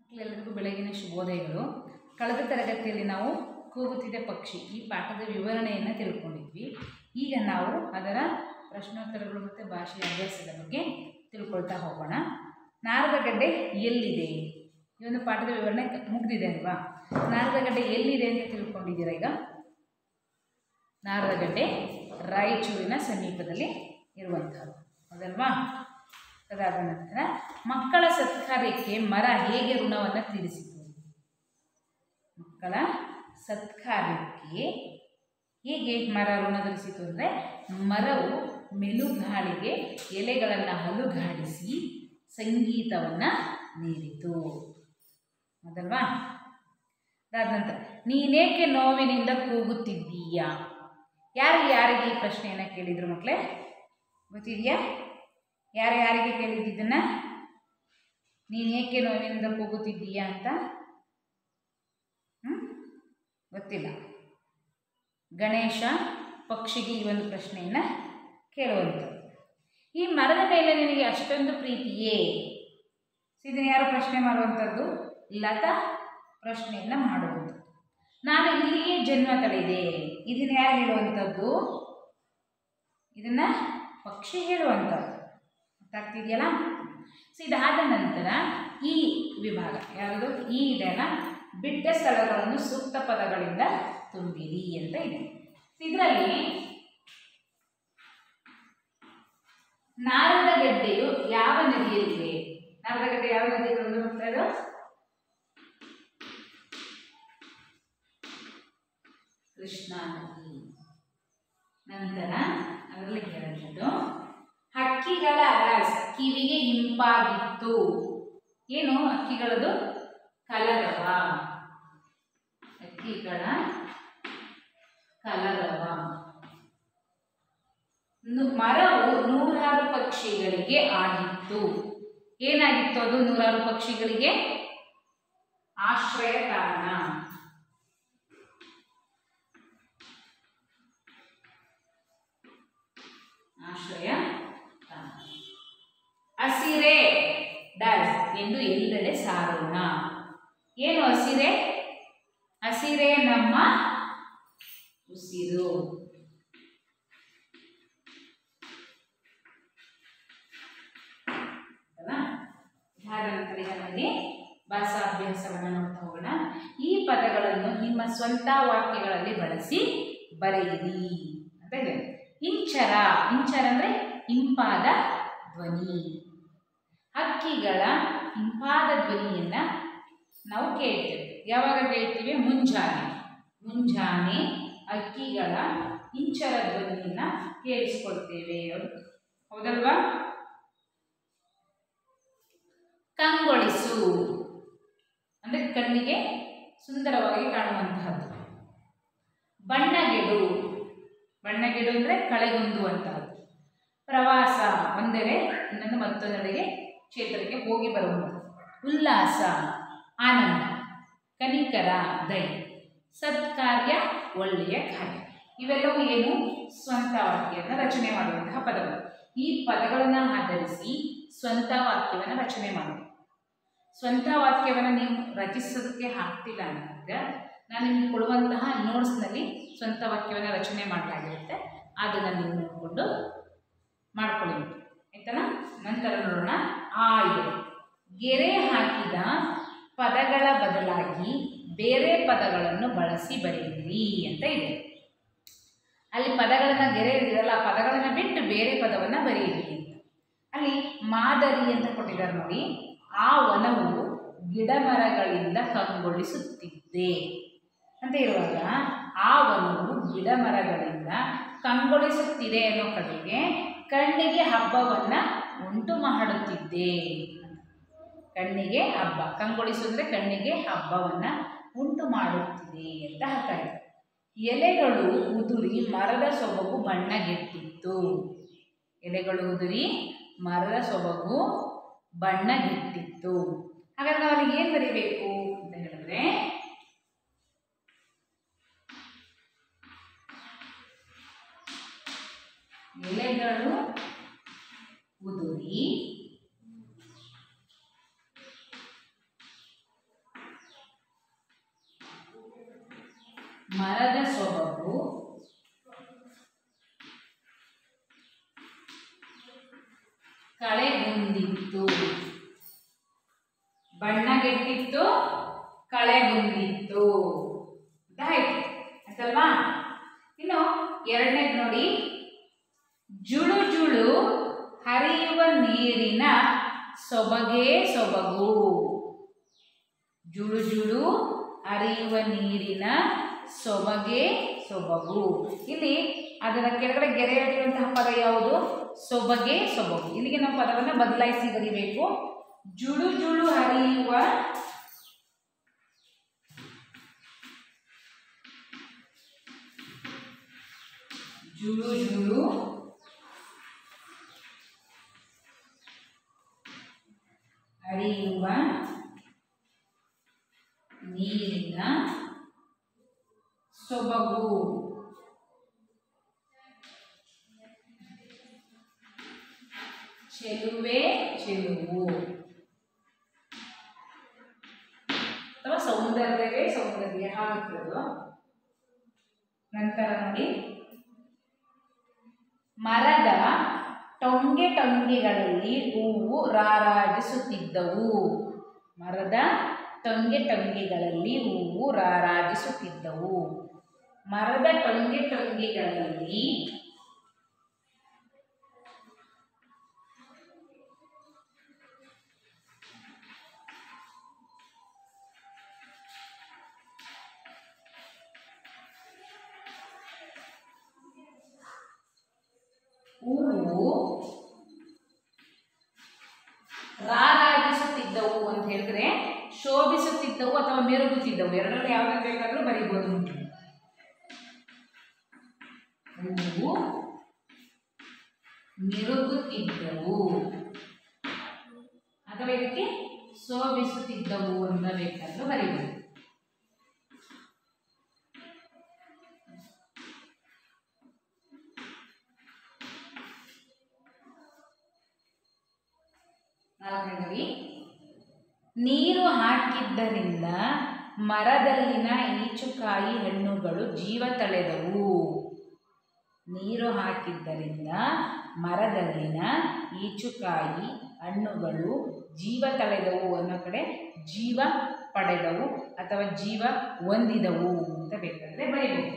ಮಕ್ಕಳೆಲ್ಲರಿಗೂ ಬೆಳಗಿನ ಶುಭೋದಯಗಳು ಕಳೆದ ತರಗತಿಯಲ್ಲಿ ನಾವು ಕೂಗುತ್ತಿದೆ ಪಕ್ಷಿ ಈ ಪಾಠದ ವಿವರಣೆಯನ್ನು ತಿಳ್ಕೊಂಡಿದ್ವಿ ಈಗ ನಾವು ಅದರ ಪ್ರಶ್ನೋತ್ತರಗಳು ಮತ್ತು ಭಾಷೆಯ ಅಭ್ಯಾಸದ ಬಗ್ಗೆ ತಿಳ್ಕೊಳ್ತಾ ಹೋಗೋಣ ನಾರದಗಡ್ಡೆ ಎಲ್ಲಿದೆ ಈ ಒಂದು ಪಾಠದ ವಿವರಣೆ ಮುಗ್ದಿದೆ ಅಲ್ವಾ ನಾರದಗಡ್ಡೆ ಎಲ್ಲಿದೆ ಅಂತ ತಿಳ್ಕೊಂಡಿದ್ದೀರಾ ಈಗ ನಾರದಗಡ್ಡೆ ರಾಯಚೂರಿನ ಸಮೀಪದಲ್ಲಿ ಇರುವಂಥದ್ದು ಹೌದಲ್ವಾ ಅದಾದ ನಂತರ ಮಕ್ಕಳ ಸತ್ಕಾರ್ಯಕ್ಕೆ ಮರ ಹೇಗೆ ಋಣವನ್ನು ತೀರಿಸಿತು ಮಕ್ಕಳ ಸತ್ಕಾರ್ಯಕ್ಕೆ ಹೇಗೆ ಮರ ಋಣ ತೀರಿಸಿತು ಅಂದರೆ ಮರವು ಮೆಲುಗಾಳಿಗೆ ಎಲೆಗಳನ್ನು ಹಲುಗಾಡಿಸಿ ಸಂಗೀತವನ್ನು ನೀಡಿತು ಹೌದಲ್ವಾ ಅದಾದ ನಂತರ ನೀನೇಕೆ ನೋವಿನಿಂದ ಕೂಗುತ್ತಿದ್ದೀಯಾ ಯಾರು ಯಾರಿಗೆ ಈ ಪ್ರಶ್ನೆಯನ್ನು ಕೇಳಿದರು ಮಕ್ಕಳೇ ಗೊತ್ತಿದೆಯಾ ಯಾರು ಯಾರಿಗೆ ಕೇಳಿದ್ದನ್ನ ನೀನು ಏಕೆ ನೋವಿನಿಂದ ಕೂಗುತ್ತಿದ್ದೀಯಾ ಅಂತ ಹ್ಮ್? ಗೊತ್ತಿಲ್ಲ ಗಣೇಶ ಪಕ್ಷಿಗೆ ಈ ಒಂದು ಪ್ರಶ್ನೆಯನ್ನು ಕೇಳುವಂಥದ್ದು ಈ ಮರದ ಮೇಲೆ ನಿನಗೆ ಅಷ್ಟೊಂದು ಪ್ರೀತಿಯೇ ಇದನ್ನು ಯಾರು ಪ್ರಶ್ನೆ ಮಾಡುವಂಥದ್ದು ಲತಾ ಪ್ರಶ್ನೆಯನ್ನು ಮಾಡುವಂಥದ್ದು ನಾನು ಇಲ್ಲಿಯೇ ಜನ್ಮ ತಳೆದೆ ಇದನ್ನು ಯಾರು ಹೇಳುವಂಥದ್ದು ಇದನ್ನು ಪಕ್ಷಿ ಹೇಳುವಂಥದ್ದು ಗೊತ್ತಾಗ್ತಿದೆಯಲ್ಲ ಸೊ ಇದಾದ ನಂತರ ಈ ವಿಭಾಗ ಯಾವುದು ಈ ಇದೆಲ್ಲ ಬಿಟ್ಟ ಸ್ಥಳಗಳನ್ನು ಸೂಕ್ತ ಪದಗಳಿಂದ ತುಂಬಿರಿ ಅಂತ ಇದೆ ಇದರಲ್ಲಿ ನಾರದಗಡ್ಡೆಯು ಯಾವ ನದಿಯಲ್ಲಿದೆ ನಾರದಗಡ್ಡೆ ಯಾವ ನದಿಯಲ್ಲಿ ಹೋಗ್ತಾ ಇರೋ ಕೃಷ್ಣಾ ನದಿ ನಂತರ ಅದರಲ್ಲಿ ಹೇಳುವುದು ಹಕ್ಕಿಗಳ ಅಲಾಸ್ ಕಿವಿಗೆ ಇಂಪಾಗಿತ್ತು ಏನು ಹಕ್ಕಿಗಳದು ಕಲರವ ಹಕ್ಕಿಗಳ ಕಲರವ ನು- ಮರವು ನೂರಾರು ಪಕ್ಷಿಗಳಿಗೆ ಆಗಿತ್ತು ಏನಾಗಿತ್ತು ಅದು ನೂರಾರು ಪಕ್ಷಿಗಳಿಗೆ ಆಶ್ರಯ ಕಾರಣ ಆಶ್ರಯ ತಾಣ. ಹಸಿರೆ ಡಸ್ ಎಂದು ಎಲ್ಲೆಡೆ ಸಾರೋಣ ಏನು ಹಸಿರೆ ಹಸಿರೆ ನಮ್ಮ ಉಸಿರು ಅಲ್ವಾ? ಇದಾದ ನಂತರ ಈಗ ನಮಗೆ ಭಾಷಾಭ್ಯಾಸವನ್ನು ನೋಡ್ತಾ ಹೋಗೋಣ ಈ ಪದಗಳನ್ನು ನಿಮ್ಮ ಸ್ವಂತ ವಾಕ್ಯಗಳಲ್ಲಿ ಬಳಸಿ ಬರೆಯಿರಿ ಅಂತ ಇದೆ ಇಂಚರ ಇಂಚರ ಅಂದರೆ ಇಂಪಾದ ಧ್ವನಿ ಹಕ್ಕಿಗಳ ಇಂಪಾದ ಧ್ವನಿಯನ್ನು ನಾವು ಕೇಳ್ತೇವೆ ಯಾವಾಗ ಕೇಳ್ತೀವಿ ಮುಂಜಾನೆ ಮುಂಜಾನೆ ಹಕ್ಕಿಗಳ ಇಂಚರ ಧ್ವನಿಯನ್ನು ಕೇಳಿಸ್ಕೊಳ್ತೇವೆ ಹೌದಲ್ವಾ ಕಂಗೊಳಿಸು ಅಂದರೆ ಕಣ್ಣಿಗೆ ಸುಂದರವಾಗಿ ಕಾಣುವಂತಹದ್ದು ಬಣ್ಣಗೆಡು ಬಣ್ಣಗೆಡು ಅಂದರೆ ಕಳೆಗುಂದುವಂತಹದ್ದು ಪ್ರವಾಸ ಒಂದೆಡೆ ಇನ್ನೊಂದು ಮತ್ತೊಂದೆಡೆಗೆ ಕ್ಷೇತ್ರಕ್ಕೆ ಹೋಗಿ ಬರುವಂಥದ್ದು ಉಲ್ಲಾಸ ಆನಂದ ಕನಿಕರ ದಯ ಸತ್ಕಾರ್ಯ ಒಳ್ಳೆಯ ಕಾರ್ಯ ಇವೆಲ್ಲವೂ ಏನು ಸ್ವಂತ ವಾಕ್ಯವನ್ನು ರಚನೆ ಮಾಡುವಂತಹ ಪದಗಳು ಈ ಪದಗಳನ್ನು ಆಧರಿಸಿ ಸ್ವಂತ ವಾಕ್ಯವನ್ನು ರಚನೆ ಮಾಡಬೇಕು ಸ್ವಂತ ವಾಕ್ಯವನ್ನು ನೀವು ರಚಿಸೋದಕ್ಕೆ ಆಗ್ತಿಲ್ಲ ಅಂತಂದರೆ ನಾನು ನಿಮಗೆ ಕೊಡುವಂತಹ ನೋಟ್ಸ್ನಲ್ಲಿ ಸ್ವಂತ ವಾಕ್ಯವನ್ನು ರಚನೆ ಮಾಡಲಾಗಿರುತ್ತೆ ಅದನ್ನು ನೀವು ನೋಡಿಕೊಂಡು ಮಾಡ್ಕೊಳ್ಳಿ ಆಯ್ತಲ್ಲ ನಂತರ ನೋಡೋಣ ಆ ಇದೆ ಗೆರೆ ಹಾಕಿದ ಪದಗಳ ಬದಲಾಗಿ ಬೇರೆ ಪದಗಳನ್ನು ಬಳಸಿ ಬರೆಯಿರಿ ಅಂತ ಇದೆ ಅಲ್ಲಿ ಪದಗಳನ್ನು ಗೆರೆ ಇರಲ್ಲ ಆ ಪದಗಳನ್ನು ಬಿಟ್ಟು ಬೇರೆ ಪದವನ್ನು ಬರೆಯಿರಿ ಅಂತ ಅಲ್ಲಿ ಮಾದರಿ ಅಂತ ಕೊಟ್ಟಿದ್ದಾರೆ ನೋಡಿ ಆ ವನವು ಗಿಡ ಮರಗಳಿಂದ ಕಂಗೊಳಿಸುತ್ತಿದ್ದೆ ಅಂತ ಇರುವಾಗ ಆ ವನವು ಗಿಡ ಮರಗಳಿಂದ ಕಂಗೊಳಿಸುತ್ತಿದೆ ಅನ್ನೋ ಕಡೆಗೆ ಕಣ್ಣಿಗೆ ಹಬ್ಬವನ್ನು ಉಂಟು ಮಾಡುತ್ತಿದ್ದೆ ಕಣ್ಣಿಗೆ ಹಬ್ಬ ಕಂಗೊಳಿಸಿದ್ರೆ ಕಣ್ಣಿಗೆ ಹಬ್ಬವನ್ನು ಉಂಟು ಮಾಡುತ್ತಿದೆ ಅಂತ ಅರ್ಥ ಇದೆ ಎಲೆಗಳು ಉದುರಿ ಮರದ ಸೊಬಗು ಬಣ್ಣಗೆಟ್ಟಿತ್ತು ಎಲೆಗಳು ಉದುರಿ ಮರದ ಸೊಬಗು ಬಣ್ಣಗೆಟ್ಟಿತ್ತು ಹಾಗಾದ್ರೆ ನಾವು ಅಲ್ಲಿಗೆ ಏನು ಬರೀಬೇಕು ಅಂತ ಹೇಳಿದ್ರೆ ಎಲೆಗಳು ಉದುರಿ ಮರದ ಸೊಬಗು ಕಳೆಗುಂದಿತ್ತು ಬಣ್ಣಗೆಟ್ಟಿತ್ತು ಕಳೆಗುಂದಿತ್ತು ಅಂತ ಆಯ್ತು ಆಯ್ತಲ್ವಾ ಇನ್ನು ಎರಡನೇದು ನೋಡಿ ಜುಳು ಜುಳು ಹರಿಯುವ ನೀರಿನ ಸೊಬಗೇ ಸೊಬಗು ಜುಳು ಜುಳು ಹರಿಯುವ ನೀರಿನ ಸೊಬಗೆ ಸೊಬಗು ಇಲ್ಲಿ ಅದರ ಕೆಳಗಡೆ ಗೆರೆಯಲ್ಲಿರುವಂತಹ ಪದ ಯಾವುದು ಸೊಬಗೆ ಸೊಬಗು ಇಲ್ಲಿಗೆ ನಾವು ಪದವನ್ನು ಬದಲಾಯಿಸಿ ಬರಿಬೇಕು ಜುಳು ಜುಳು ಹರಿಯುವ ಜುಳು ಜುಳು ಹರಿಯುವ ನೀರಿನ ಸೊಬಗು ಚೆಲುವೆ ಚೆಲುವು ಅಥವಾ ಸೌಂದರ್ಯವೇ ಸೌಂದರ್ಯ ಆಗುತ್ತದು ನಂತರ ನೋಡಿ ಮರದ ಟೊಂಗೆ ಟೊಂಗೆಗಳಲ್ಲಿ ಹೂವು ರಾರಾಜಿಸುತ್ತಿದ್ದವು ಮರದ ಟೊಂಗೆ ಟೊಂಗೆಗಳಲ್ಲಿ ಹೂವು ರಾರಾಜಿಸುತ್ತಿದ್ದವು ಮರದ ಟೊಂಗೆ ಟೊಂಗೆಗಳಲ್ಲಿ ಹೂವು ರಾರಾಜಿಸುತ್ತಿದ್ದವು ಅಂತ ಹೇಳಿದ್ರೆ ಶೋಭಿಸುತ್ತಿದ್ದವು ಅಥವಾ ಮೆರುಗುತ್ತಿದ್ದವು ಎರಡರಲ್ಲಿ ಯಾವ್ದು ಬೇಕಾದರೂ ಬರೀಬೋದು ಹೂವು ಮಿರುಗುತ್ತಿದ್ದವು ಅಥವಾ ಇದಕ್ಕೆ ಶೋಭಿಸುತ್ತಿದ್ದವು ಅಂತ ಬೇಕಾದರೂ ಬರೀಬೋದು ನಾಲ್ಕನೇದರಿ ನೀರು ಹಾಕಿದ್ದರಿಂದ ಮರದಲ್ಲಿನ ಈಚುಕಾಯಿ ಹಣ್ಣುಗಳು ಜೀವ ತಳೆದವು ನೀರು ಹಾಕಿದ್ದರಿಂದ ಮರದಲ್ಲಿನ ಈಚುಕಾಯಿ ಹಣ್ಣುಗಳು ಜೀವ ತಳೆದವು ಅನ್ನೋ ಕಡೆ ಜೀವ ಪಡೆದವು ಅಥವಾ ಜೀವ ಹೊಂದಿದವು ಅಂತ ಬೇಕಾದರೆ ಬರೀಬೇಕು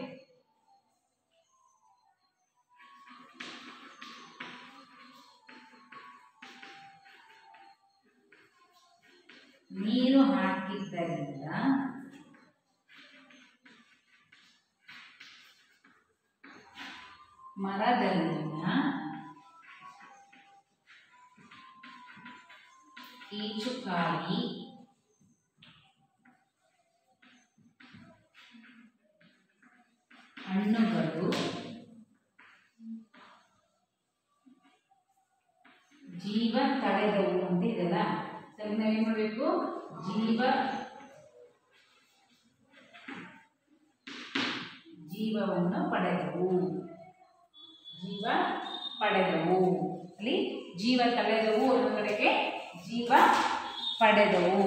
ನೀರು ಹಾಕಿದ್ದರಿಂದ ಮರದಲ್ಲಿನ ಈಚುಕಾಯಿ ಹಣ್ಣುಗಳು ಜೀವ ತಳೆದವು ಅಂತ ಇದೆಲ್ಲ ಸರಿ ನಾವೇನು ಮಾಡಬೇಕು ಜೀವ ಜೀವವನ್ನು ಪಡೆದವು ಜೀವ ಪಡೆದವು ಅಲ್ಲಿ ಜೀವ ತಳೆದವು ಅನ್ನೋ ಕಡೆಗೆ ಜೀವ ಪಡೆದವು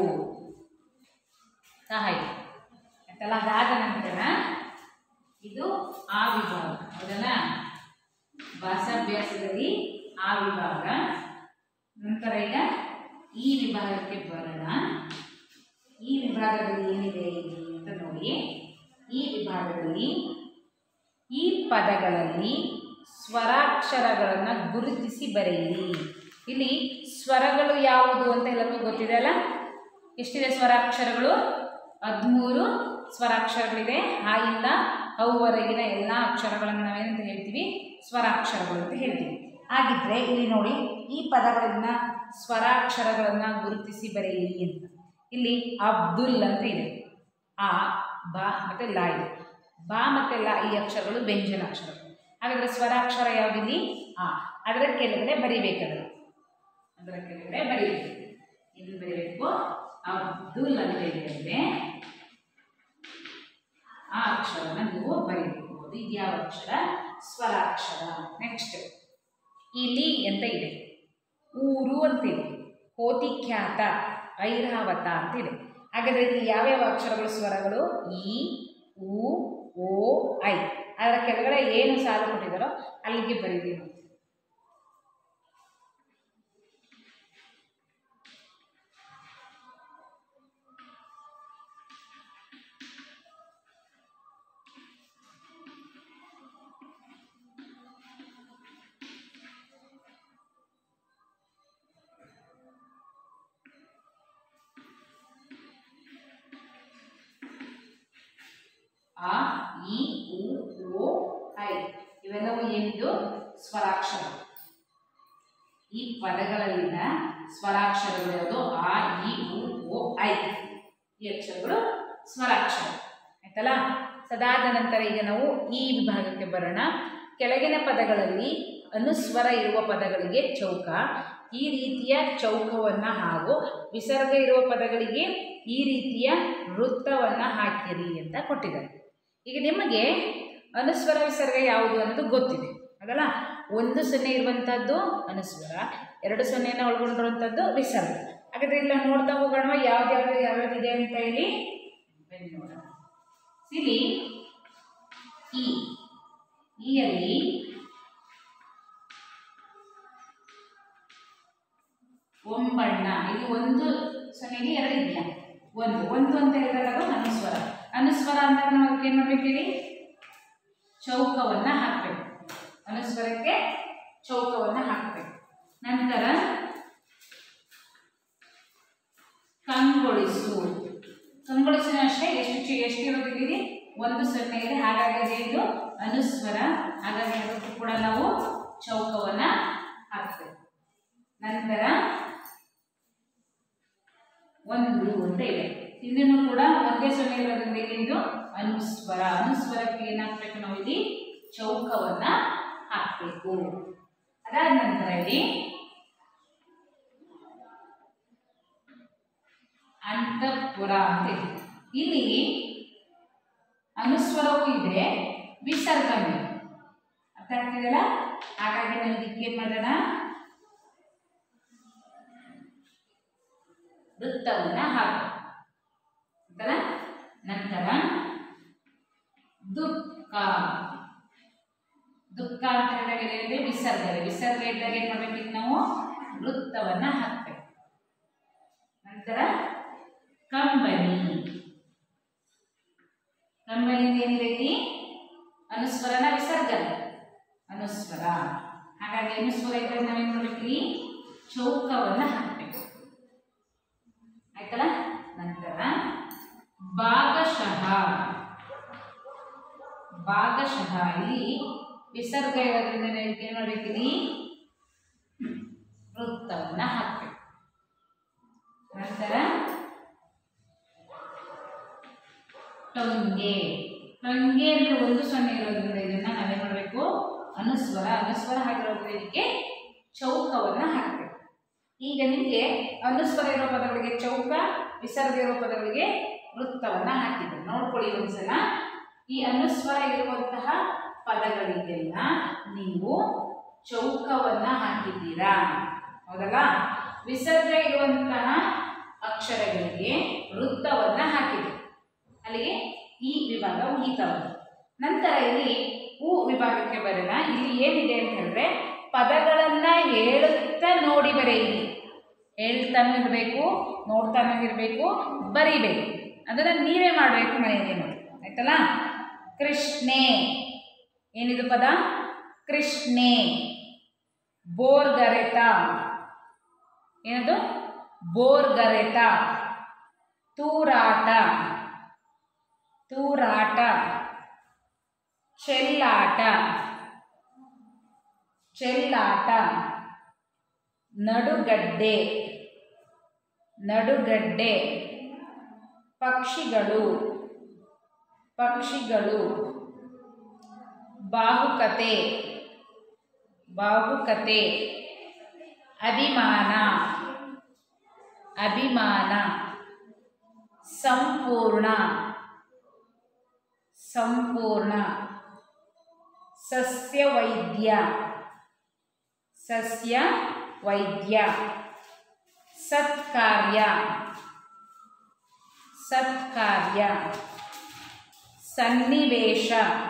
ಆಯ್ತು ಆಯ್ತಲ್ಲ ಅದಾದ ನಂತರ ಇದು ಆ ವಿಭಾಗ ಹೌದಲ್ಲ ಭಾಷಾಭ್ಯಾಸದಲ್ಲಿ ಆ ವಿಭಾಗ ನಂತರ ಈಗ ಈ ವಿಭಾಗಕ್ಕೆ ಬರೋಣ ಈ ವಿಭಾಗದಲ್ಲಿ ಏನಿದೆ ಇಲ್ಲಿ ಅಂತ ನೋಡಿ ಈ ವಿಭಾಗದಲ್ಲಿ ಈ ಪದಗಳಲ್ಲಿ ಸ್ವರಾಕ್ಷರಗಳನ್ನು ಗುರುತಿಸಿ ಬರೆಯಿರಿ ಇಲ್ಲಿ ಸ್ವರಗಳು ಯಾವುದು ಅಂತ ಎಲ್ಲರಿಗೂ ಗೊತ್ತಿದೆ ಅಲ್ಲ ಎಷ್ಟಿದೆ ಸ್ವರಾಕ್ಷರಗಳು ಹದಿಮೂರು ಸ್ವರಾಕ್ಷರಗಳಿದೆ ಆ ಇಂದ ಅವುವರೆಗಿನ ಎಲ್ಲ ಅಕ್ಷರಗಳನ್ನು ನಾವೇನಂತ ಹೇಳ್ತೀವಿ ಸ್ವರಾಕ್ಷರಗಳು ಅಂತ ಹೇಳ್ತೀವಿ ಹಾಗಿದ್ರೆ ಇಲ್ಲಿ ನೋಡಿ ಈ ಪದಗಳನ್ನ ಸ್ವರಾಕ್ಷರಗಳನ್ನು ಗುರುತಿಸಿ ಬರೆಯಿರಿ ಅಂತ ಇಲ್ಲಿ ಅಬ್ದುಲ್ ಅಂತ ಇದೆ ಆ ಬ ಮತ್ತು ಲಾ ಇದೆ ಬಾ ಮತ್ತು ಲಾ ಈ ಅಕ್ಷರಗಳು ವ್ಯಂಜನ ಅಕ್ಷರಗಳು ಹಾಗಾದರೆ ಸ್ವರಾಕ್ಷರ ಯಾವುದಿಲ್ಲಿ ಆ ಅದರ ಕೆಳಗಡೆ ಬರಿಬೇಕಾದ್ರೆ ಅದರ ಕೆಳಗಡೆ ಬರೀಬೇಕು ಏನು ಬರೀಬೇಕು ಅಬ್ದುಲ್ ಅಂತ ಹೇಳಿದ್ರೆ ಆ ಅಕ್ಷರನ ನೀವು ಬರೀಬೇಕು ಅದು ಯಾವ ಅಕ್ಷರ ಸ್ವರಾಕ್ಷರ ನೆಕ್ಸ್ಟ್ ಇಲ್ಲಿ ಅಂತ ಇದೆ ಊರು ಅಂತ ಇದೆ ಕೋತಿಖ್ಯಾತ ಐರಾವತ ಅಂತ ಇದೆ ಹಾಗಾದರೆ ಇಲ್ಲಿ ಯಾವ್ಯಾವ ಅಕ್ಷರಗಳು ಸ್ವರಗಳು ಈ ಉ ಓ ಐ ಅದರ ಕೆಳಗಡೆ ಏನು ಸಾಲು ಕೊಟ್ಟಿದ್ದಾರೋ ಅಲ್ಲಿಗೆ ಬರೀರಿ ನೋಡಿ. ಆ ಇ ಉ ಓ ಐ ಇವೆಲ್ಲವೂ ಏನಿದು ಸ್ವರಾಕ್ಷರ ಈ ಪದಗಳಲ್ಲಿನ ಸ್ವರಾಕ್ಷರಗಳು ಯಾವುದು ಆ ಇ ಉ ಓ ಐ ಈ ಅಕ್ಷರಗಳು ಸ್ವರಾಕ್ಷರ ಆಯ್ತಲ್ಲ ಸದಾದ ನಂತರ ಈಗ ನಾವು ಈ ವಿಭಾಗಕ್ಕೆ ಬರೋಣ ಕೆಳಗಿನ ಪದಗಳಲ್ಲಿ ಅನುಸ್ವರ ಇರುವ ಪದಗಳಿಗೆ ಚೌಕ ಈ ರೀತಿಯ ಚೌಕವನ್ನು ಹಾಗೂ ವಿಸರ್ಗ ಇರುವ ಪದಗಳಿಗೆ ಈ ರೀತಿಯ ವೃತ್ತವನ್ನು ಹಾಕಿರಿ ಅಂತ ಕೊಟ್ಟಿದ್ದಾರೆ ಈಗ ನಿಮಗೆ ಅನುಸ್ವರ ವಿಸರ್ಗ ಯಾವುದು ಅನ್ನೋದು ಗೊತ್ತಿದೆ ಅದಲ್ಲ ಒಂದು ಸೊನ್ನೆ ಇರುವಂಥದ್ದು ಅನುಸ್ವರ ಎರಡು ಸೊನ್ನೆಯನ್ನು ಒಳಗೊಂಡಿರುವಂಥದ್ದು ವಿಸರ್ಗ ಹಾಗಾದ್ರೆ ಇಲ್ಲ ನೋಡ್ತಾ ಹೋಗೋಣ ಯಾವ್ದ್ಯಾವ್ದು ಯಾವ್ಯಾವ್ದಿದೆ ಅಂತ ಹೇಳಿ ಬನ್ನಿ ನೋಡೋಣ ಇಲ್ಲಿ ಈ ಈಯಲ್ಲಿ ಒಂಬಣ್ಣ ಇದು ಒಂದು ಸೊನ್ನೆಗೆ ಎರಡು ಇದೆಯಾ ಒಂದು ಒಂದು ಅಂತ ಹೇಳಿದಾಗ ಅದು ಅನುಸ್ವರ ಅನುಸ್ವರ ಅಂತ ನಾವು ಏನು ಮಾಡ್ಬೇಕು ಹೇಳಿ ಚೌಕವನ್ನು ಹಾಕಬೇಕು ಅನುಸ್ವರಕ್ಕೆ ಚೌಕವನ್ನು ಹಾಕಬೇಕು ನಂತರ ಕಂಗೊಳಿಸು ಕಂಗೊಳಿಸು ಅಷ್ಟೇ ಎಷ್ಟು ಚಿ- ಎಷ್ಟು ಇರೋದಿದೆ ಒಂದು ಸೊನ್ನೆ ಇದೆ ಹಾಗಾಗಿ ಅದೇ ಇದು ಅನುಸ್ವರ ಹಾಗಾಗಿ ಅದಕ್ಕೂ ಕೂಡ ನಾವು ಚೌಕವನ್ನು ಹಾಕಬೇಕು ನಂತರ ಒಂದು ಅಂತ ಇದೆ ಇದನ್ನು ಕೂಡ ಒಂದೇ ಸೊನ್ನೆ ಇರೋದ್ರಿಂದ ಇಲ್ಲಿ ಇದು ಅನುಸ್ವರ ಅನುಸ್ವರಕ್ಕೆ ಏನಾಗಬೇಕು ನಾವು ಇಲ್ಲಿ ಚೌಕವನ್ನ ಹಾಕಬೇಕು ಅದಾದ ನಂತರ ಇಲ್ಲಿ ಅಂತಃಪುರ ಅಂತ ಇದೆ ಇಲ್ಲಿ ಅನುಸ್ವರವೂ ಇದೆ ವಿಸರ್ಗನೂ ಇದೆ ಅರ್ಥ ಆಗ್ತಿದೆಯಲ್ಲ ಹಾಗಾಗಿ ನಾವು ಇದಕ್ಕೆ ಏನು ಮಾಡೋಣ ವೃತ್ತವನ್ನು ಹಾಕು ಆಯ್ತಲ್ಲ ನಂತರ ದುಃಖ ದುಃಖ ಅಂತ ಹೇಳಿದಾಗ ಏನಿದೆ ವಿಸರ್ಗ ಇದೆ ವಿಸರ್ಗ ಇದ್ದಾಗ ಏನು ಮಾಡ್ಬೇಕು ನಾವು ವೃತ್ತವನ್ನು ಹಾಕ್ಬೇಕು ನಂತರ ಕಂಬನಿ ಕಂಬನಿ ಏನಿದೆ ಇಲ್ಲಿ ಅನುಸ್ವರನ ವಿಸರ್ಗ ಅನುಸ್ವರ ಹಾಗಾಗಿ ಅನುಸ್ವರ ಇದ್ದಾಗ ನಾವೇನು ಮಾಡ್ಬೇಕು ಇಲ್ಲಿ ಚೌಕವನ್ನು ಹಾಕಬೇಕು ಆಯ್ತಲ್ಲ ನಂತರ ಭಾಗಶಃ ಭಾಗಶಃ ಇಲ್ಲಿ ವಿಸರ್ಗ ಇರೋದ್ರಿಂದ ನಾವು ಏನು ಮಾಡ್ಬೇಕಿಲ್ಲಿ ವೃತ್ತವನ್ನು ಹಾಕಬೇಕು ನಂತರ ಟೊಂಗೆ ಟೊಂಗೆ ಅಂದ್ರೆ ಒಂದು ಸೊನ್ನೆ ಇರೋದ್ರಿಂದ ಇದನ್ನ ನಾವೇನು ಮಾಡಬೇಕು ಅನುಸ್ವರ ಅನುಸ್ವರ ಹಾಕಿರೋದ್ರಿಂದ ಇದಕ್ಕೆ ಚೌಕವನ್ನು ಹಾಕಬೇಕು ಈಗ ನಿಮಗೆ ಅನುಸ್ವರ ಇರೋ ಪದಗಳಿಗೆ ಚೌಕ ವಿಸರ್ಗ ಇರೋ ಪದಗಳಿಗೆ ವೃತ್ತವನ್ನು ಹಾಕಿದೆ ನೋಡ್ಕೊಳ್ಳಿ ಒಂದ್ಸಲ ಈ ಅನುಸ್ವರ ಇರುವಂತಹ ಪದಗಳಿಗೆಲ್ಲ ನೀವು ಚೌಕವನ್ನು ಹಾಕಿದ್ದೀರಾ ಹೌದಲ್ಲ ವಿಸರ್ಗ ಇರುವಂತಹ ಅಕ್ಷರಗಳಿಗೆ ವೃತ್ತವನ್ನು ಹಾಕಿದೆ ಅಲ್ಲಿಗೆ ಈ ವಿಭಾಗ ಮುಗಿತವಲ್ಲ ನಂತರ ಇಲ್ಲಿ ಹೂ ವಿಭಾಗಕ್ಕೆ ಬರೋಣ ಇಲ್ಲಿ ಏನಿದೆ ಅಂತ ಹೇಳಿದ್ರೆ ಪದಗಳನ್ನು ಹೇಳುತ್ತಾ ನೋಡಿ ಬರೆಯಿರಿ ಹೇಳ್ತಾನೂ ಇರಬೇಕು ನೋಡ್ತಾನೂ ಇರಬೇಕು ಬರೀಬೇಕು ಅದನ್ನು ನೀವೇ ಮಾಡಬೇಕು ಮನೆಯಲ್ಲಿ ನೋಡಿ ಆಯ್ತಲ್ಲ ಕೃಷ್ಣೆ ಏನಿದು ಪದ ಕೃಷ್ಣೆ ಬೋರ್ಗರೆತ ಏನದು ಬೋರ್ಗರೆತ ತೂರಾಟ ತೂರಾಟ ಚೆಲ್ಲಾಟ ಚೆಲ್ಲಾಟ ನಡುಗಡ್ಡೆ ನಡುಗಡ್ಡೆ ಪಕ್ಷಿಗಳು ಪಕ್ಷಿಗಳು ಬಾಹುಕತೆ ಬಾಹುಕತೆ ಅಭಿಮಾನ ಅಭಿಮಾನ ಸಂಪೂರ್ಣ ಸಂಪೂರ್ಣ ಸಸ್ಯವೈದ್ಯ ಸಸ್ಯ ವೈದ್ಯ ಸತ್ಕಾರ್ಯ ಸತ್ಕಾರ್ಯ ಸನ್ನಿವೇಶ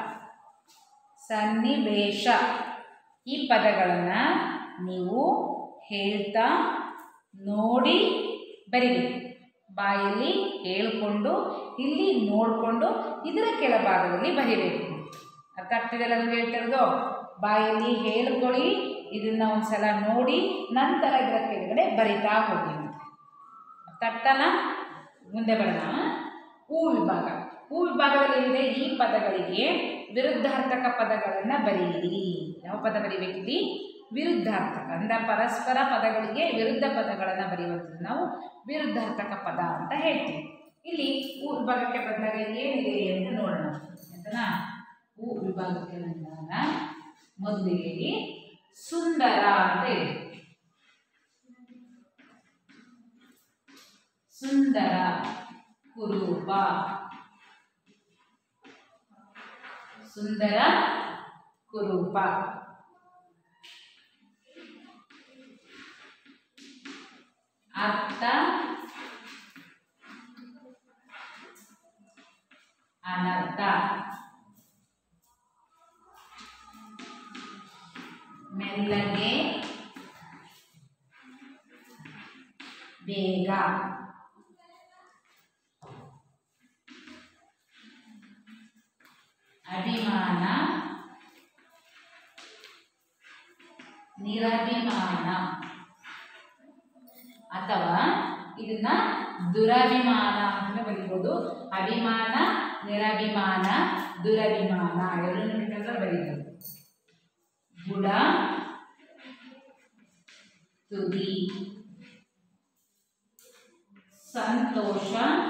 ಸನ್ನಿವೇಶ ಈ ಪದಗಳನ್ನು ನೀವು ಹೇಳ್ತಾ ನೋಡಿ ಬರಿಬೇಕು ಬಾಯಲ್ಲಿ ಹೇಳ್ಕೊಂಡು ಇಲ್ಲಿ ನೋಡಿಕೊಂಡು ಇದರ ಕೆಳಭಾಗದಲ್ಲಿ ಬರಿಬೇಕು ಅರ್ಥ ಆಗ್ತಿದೆಯಲ್ಲ ನಮ್ಗೆ ಹೇಳ್ತಿರೋದು ಬಾಯಲ್ಲಿ ಹೇಳ್ಕೊಳ್ಳಿ ಇದನ್ನ ಒಂದ್ಸಲ ನೋಡಿ ನಂತರ ಇದರ ಕೆಳಗಡೆ ಬರಿತಾ ಹೋಗಿ ಅಂತ ಅರ್ಥ ಆಗ್ತಾನ ಮುಂದೆ ಬರೋಣ ಹೂ ವಿಭಾಗ ಹೂ ವಿಭಾಗದಲ್ಲಿ ಏನಿದೆ ಈ ಪದಗಳಿಗೆ ವಿರುದ್ಧಾರ್ಥಕ ಪದಗಳನ್ನು ಬರೆಯಿರಿ ಯಾವ ಪದ ಬರಿಬೇಕಿಲ್ಲಿ ವಿರುದ್ಧಾರ್ಥಕ ಅಂದರೆ ಪರಸ್ಪರ ಪದಗಳಿಗೆ ವಿರುದ್ಧ ಪದಗಳನ್ನು ಬರೆಯುವಂಥದ್ದು ನಾವು ವಿರುದ್ಧಾರ್ಥಕ ಪದ ಅಂತ ಹೇಳ್ತೀವಿ ಇಲ್ಲಿ ಹೂ ವಿಭಾಗಕ್ಕೆ ಬಂದಾಗ ಏನಿದೆ ಅಂತ ನೋಡೋಣ ಆಯ್ತನಾ ಹೂ ವಿಭಾಗಕ್ಕೆ ಬಂದಾಗ ಮೊದಲಿಗೆ ಇಲ್ಲಿ ಸುಂದರ ಅಂತ ಇದೆ ಸುಂದರ ಕುರೂಪ ಸುಂದರ ಕುರೂಪ ಅರ್ಥ ಅನರ್ಥ ಮೆಲ್ಲಗೆ ಬೇಗ ಅಭಿಮಾನ ನಿರಭಿಮಾನ ಅಥವಾ ಇದನ್ನ ದುರಭಿಮಾನ ಅಂತ ಬರೀಬೋದು ಅಭಿಮಾನ ನಿರಭಿಮಾನ ದುರಭಿಮಾನ ಎರಡನ್ನೂ ಬೇಕಾದ್ರೆ ಬರೀಬೋದು ಬುಡ ತುದಿ ಸಂತೋಷ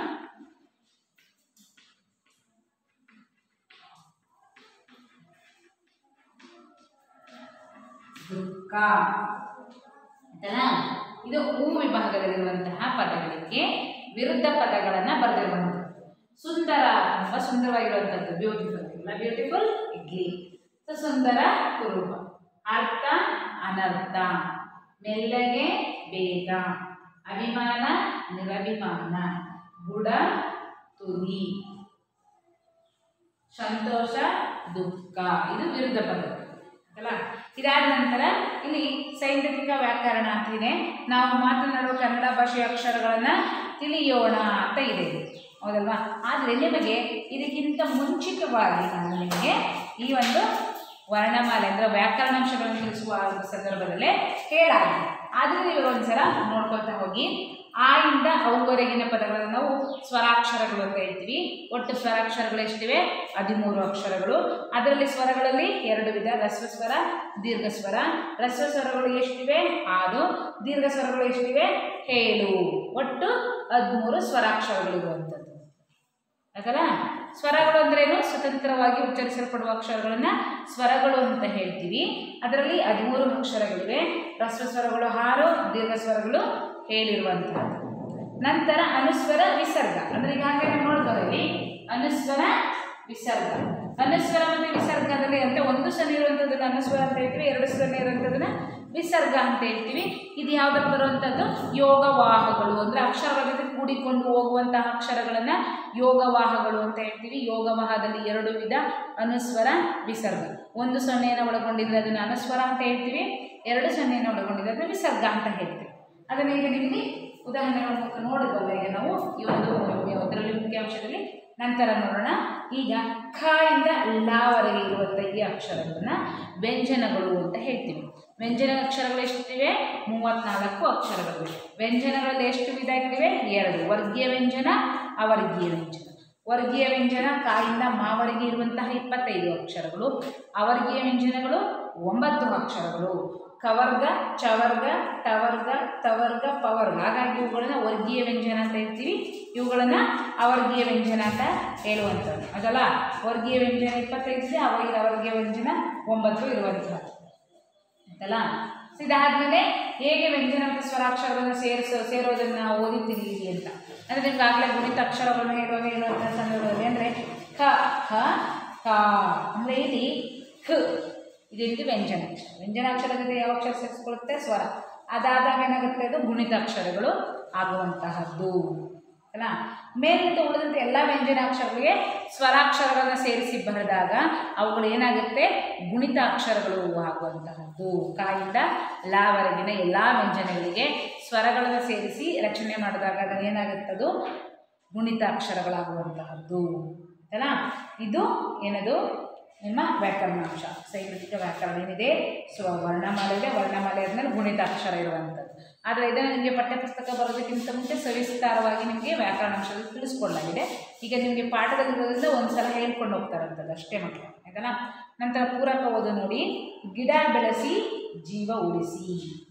ದುಃಖ ಆಯ್ತಲ್ಲ ಇದು ಹೂ ವಿಭಾಗದಲ್ಲಿರುವಂತಹ ಪದಗಳಿಗೆ ವಿರುದ್ಧ ಪದಗಳನ್ನು ಬರೆದಿರುವಂಥದ್ದು ಸುಂದರ ತುಂಬ ಸುಂದರವಾಗಿರುವಂಥದ್ದು ಬ್ಯೂಟಿಫುಲ್ ಇಲ್ಲ ಬ್ಯೂಟಿಫುಲ್ ಇಡ್ಲಿ ಸೊ ಸುಂದರ ಕುರುಬ ಅರ್ಥ ಅನರ್ಥ ಮೆಲ್ಲಗೆ ಬೇಗ ಅಭಿಮಾನ ನಿರಭಿಮಾನ ಬುಡ ತುದಿ ಸಂತೋಷ ದುಃಖ ಇದು ವಿರುದ್ಧ ಪದ ಅಲ್ಲ ಇದಾದ ನಂತರ ಇಲ್ಲಿ ಸೈದ್ಧಾಂತಿಕ ವ್ಯಾಕರಣ ಅಂತ ಇದೆ ನಾವು ಮಾತನಾಡುವ ಕನ್ನಡ ಭಾಷೆಯ ಅಕ್ಷರಗಳನ್ನು ತಿಳಿಯೋಣ ಅಂತ ಇದೆ ಇದು. ಹೌದಲ್ವಾ ಆದರೆ ನಿಮಗೆ ಇದಕ್ಕಿಂತ ಮುಂಚಿತವಾಗಿ ನಾನು ನಿಮಗೆ ಈ ಒಂದು ವರ್ಣಮಾಲೆ ಅಂದರೆ ವ್ಯಾಕರಣಾಂಶಗಳನ್ನು ತಿಳಿಸುವ ಸಂದರ್ಭದಲ್ಲೇ ಹೇಳಾಗಿದೆ ಆದರೆ ನೀವು ಒಂದ್ಸಲ ನೋಡ್ಕೊತಾ ಹೋಗಿ ಆ ಇಂದ ಅವುವರೆಗಿನ ಪದಗಳನ್ನು ನಾವು ಸ್ವರಾಕ್ಷರಗಳು ಅಂತ ಹೇಳ್ತೀವಿ ಒಟ್ಟು ಸ್ವರಾಕ್ಷರಗಳು ಎಷ್ಟಿವೆ ಹದಿಮೂರು ಅಕ್ಷರಗಳು ಅದರಲ್ಲಿ ಸ್ವರಗಳಲ್ಲಿ ಎರಡು ವಿಧ ರಸ್ವ ಸ್ವರ ದೀರ್ಘ ಸ್ವರ ರಸ್ವ ಸ್ವರಗಳು ಎಷ್ಟಿವೆ ಆರು ದೀರ್ಘ ಸ್ವರಗಳು ಎಷ್ಟಿವೆ ಏಳು ಒಟ್ಟು ಹದಿಮೂರು ಸ್ವರಾಕ್ಷರಗಳು ಇರುವಂಥದ್ದು ಯಾಕಲ್ಲ ಸ್ವರಗಳು ಅಂದ್ರೇನು ಸ್ವತಂತ್ರವಾಗಿ ಉಚ್ಚರಿಸಲ್ಪಡುವ ಅಕ್ಷರಗಳನ್ನು ಸ್ವರಗಳು ಅಂತ ಹೇಳ್ತೀವಿ ಅದರಲ್ಲಿ ಹದಿಮೂರು ಅಕ್ಷರಗಳಿವೆ ಹ್ರಸ್ವ ಸ್ವರಗಳು ಆರು ದೀರ್ಘ ಸ್ವರಗಳು ಹೇಳಿರುವಂಥದ್ದು ನಂತರ ಅನುಸ್ವರ ವಿಸರ್ಗ ಅಂದರೆ ಈಗಾಗಲೇ ನಾವು ನೋಡ್ಬೋದಲ್ಲಿ ಅನುಸ್ವರ ವಿಸರ್ಗ ಅನುಸ್ವರ ಮತ್ತು ವಿಸರ್ಗದಲ್ಲಿ ಅಂತ ಒಂದು ಸೊನ್ನೆ ಇರುವಂಥದ್ದನ್ನ ಅನುಸ್ವರ ಅಂತ ಹೇಳ್ತೀವಿ ಎರಡು ಸೊನ್ನೆ ಇರುವಂಥದ್ದನ್ನ ವಿಸರ್ಗ ಅಂತ ಹೇಳ್ತೀವಿ ಇದು ಯಾವುದಕ್ಕೆ ಬರುವಂಥದ್ದು ಯೋಗವಾಹಗಳು ಅಂದರೆ ಅಕ್ಷರಗಳ ಜೊತೆ ಕೂಡಿಕೊಂಡು ಹೋಗುವಂತಹ ಅಕ್ಷರಗಳನ್ನು ಯೋಗವಾಹಗಳು ಅಂತ ಹೇಳ್ತೀವಿ ಯೋಗವಾಹದಲ್ಲಿ ಎರಡು ವಿಧ ಅನುಸ್ವರ ವಿಸರ್ಗ ಒಂದು ಸೊನ್ನೆಯನ್ನು ಒಳಗೊಂಡಿದ್ರೆ ಅದನ್ನು ಅನುಸ್ವರ ಅಂತ ಹೇಳ್ತೀವಿ ಎರಡು ಸೊನ್ನೆಯನ್ನು ಒಳಗೊಂಡಿದ್ರೆ ಅದನ್ನು ವಿಸರ್ಗ ಅಂತ ಹೇಳ್ತೀವಿ ಅದನ್ನು ಈಗ ನಿಮಗೆ ಉದಾಹರಣೆಗಳ ಮೂಲಕ ನೋಡಿದ್ವಲ್ಲ ಈಗ ನಾವು ಈ ಒಂದು ಅದರಲ್ಲಿ ಮುಖ್ಯಾಂಶದಲ್ಲಿ ನಂತರ ನೋಡೋಣ ಈಗ ಖ ಇಂದ ಲಾವರೆಗೆ ಇರುವಂಥ ಈ ಅಕ್ಷರಗಳನ್ನು ವ್ಯಂಜನಗಳು ಅಂತ ಹೇಳ್ತೀವಿ ವ್ಯಂಜನ ಅಕ್ಷರಗಳು ಎಷ್ಟಿವೆ ಮೂವತ್ನಾಲ್ಕು ಅಕ್ಷರಗಳಿವೆ ವ್ಯಂಜನಗಳಲ್ಲಿ ಎಷ್ಟು ವಿಧ ಇವೆ ಎರಡು ವರ್ಗೀಯ ವ್ಯಂಜನ ಅವರ್ಗೀಯ ವ್ಯಂಜನ ವರ್ಗೀಯ ವ್ಯಂಜನ ಕಾಯಿಂದ ಮಾವರೆಗೆ ಇರುವಂತಹ ಇಪ್ಪತ್ತೈದು ಅಕ್ಷರಗಳು ಅವರ್ಗೀಯ ವ್ಯಂಜನಗಳು ಒಂಬತ್ತು ಅಕ್ಷರಗಳು ಕವರ್ಗ ಚವರ್ಗ ಟವರ್ಗ ತವರ್ಗ ಪವರ್ಗ ಹಾಗಾಗಿ ಇವುಗಳನ್ನ ವರ್ಗೀಯ ವ್ಯಂಜನ ಅಂತ ಹೇಳ್ತೀವಿ ಇವುಗಳನ್ನ ಅವರ್ಗೀಯ ವ್ಯಂಜನ ಅಂತ ಹೇಳುವಂಥದ್ದು ಅದಲ್ಲ ವರ್ಗೀಯ ವ್ಯಂಜನ ಇಪ್ಪತ್ತೈದು ಇದೆ ಅವಾಗ ಅವರ್ಗೀಯ ವ್ಯಂಜನ ಒಂಬತ್ತು ಇರುವಂಥದ್ದು ಆಯ್ತಲ್ಲ ಸೊ ಇದಾದ್ಮೇಲೆ ಹೇಗೆ ವ್ಯಂಜನ ಮತ್ತು ಸ್ವರಾಕ್ಷರಗಳನ್ನು ಸೇರಿಸೋ ಸೇರೋದನ್ನು ಓದಿ ತಿಳಿಯಿರಿ ಅಂತ ಅಂದರೆ ನಿಮ್ಗೆ ಆಗಲೇ ಗುಣಿತ ಅಕ್ಷರಗಳನ್ನು ಹೇಳುವಾಗ ಹೇಳುವಂಥ ಸಂದರ್ಭದಲ್ಲಿ ಅಂದರೆ ಖ ಖ ಕ ಅಂದರೆ ಇಲ್ಲಿ ಖ ಇದೆಂದು ವ್ಯಂಜನಾಕ್ಷರ ವ್ಯಂಜನಾಕ್ಷರ ಜೊತೆ ಯಾವ ಅಕ್ಷರ ಸೇರಿಸ್ಕೊಳ್ಳುತ್ತೆ ಸ್ವರ ಅದಾದಾಗ ಏನಾಗುತ್ತೆ ಅದು ಗುಣಿತ ಅಕ್ಷರಗಳು ಆಗುವಂತಹದ್ದು ಅಲ್ಲ ಮೇಲಿಂದ ಉಳಿದಂತೆ ಎಲ್ಲ ವ್ಯಂಜನಾಕ್ಷರಗಳಿಗೆ ಸ್ವರಾಕ್ಷರಗಳನ್ನು ಸೇರಿಸಿ ಬರೆದಾಗ ಅವುಗಳು ಏನಾಗುತ್ತೆ ಗುಣಿತಾಕ್ಷರಗಳು ಆಗುವಂತಹದ್ದು ಕಾಯಿಂದ ಲಾವರೆಗಿನ ಎಲ್ಲ ವ್ಯಂಜನಗಳಿಗೆ ಸ್ವರಗಳನ್ನು ಸೇರಿಸಿ ರಚನೆ ಮಾಡಿದಾಗ ಅದು ಏನಾಗುತ್ತದು ಗುಣಿತಾಕ್ಷರಗಳಾಗುವಂತಹದ್ದು ಅಲ್ಲ ಇದು ಏನದು ನಿಮ್ಮ ವ್ಯಾಕರಣಾಂಶ ಸೈದ್ಧಾಂತಿಕ ವ್ಯಾಕರಣ ಏನಿದೆ ಸ್ವ ವರ್ಣಮಾಲೆ ಇದೆ ವರ್ಣಮಾಲೆ ಆದಮೇಲೆ ಗುಣಿತಾಕ್ಷರ ಇರುವಂಥದ್ದು ಆದರೆ ಇದನ್ನು ನಿಮಗೆ ಪಠ್ಯಪುಸ್ತಕ ಬರೋದಕ್ಕಿಂತ ಮುಂಚೆ ಸವಿಸ್ತಾರವಾಗಿ ನಿಮಗೆ ವ್ಯಾಕರಣಾಂಶದಲ್ಲಿ ತಿಳಿಸ್ಕೊಡಲಾಗಿದೆ ಈಗ ನಿಮಗೆ ಪಾಠದಲ್ಲಿರೋದ್ರಿಂದ ಒಂದು ಸಲ ಹೇಳ್ಕೊಂಡು ಹೋಗ್ತಾರಂಥದ್ದು ಅಷ್ಟೇ ಮಕ್ಕಳು ಆಯ್ತಲ್ಲ ನಂತರ ಪೂರಕ ಓದು ನೋಡಿ ಗಿಡ ಬೆಳೆಸಿ ಜೀವ ಉಳಿಸಿ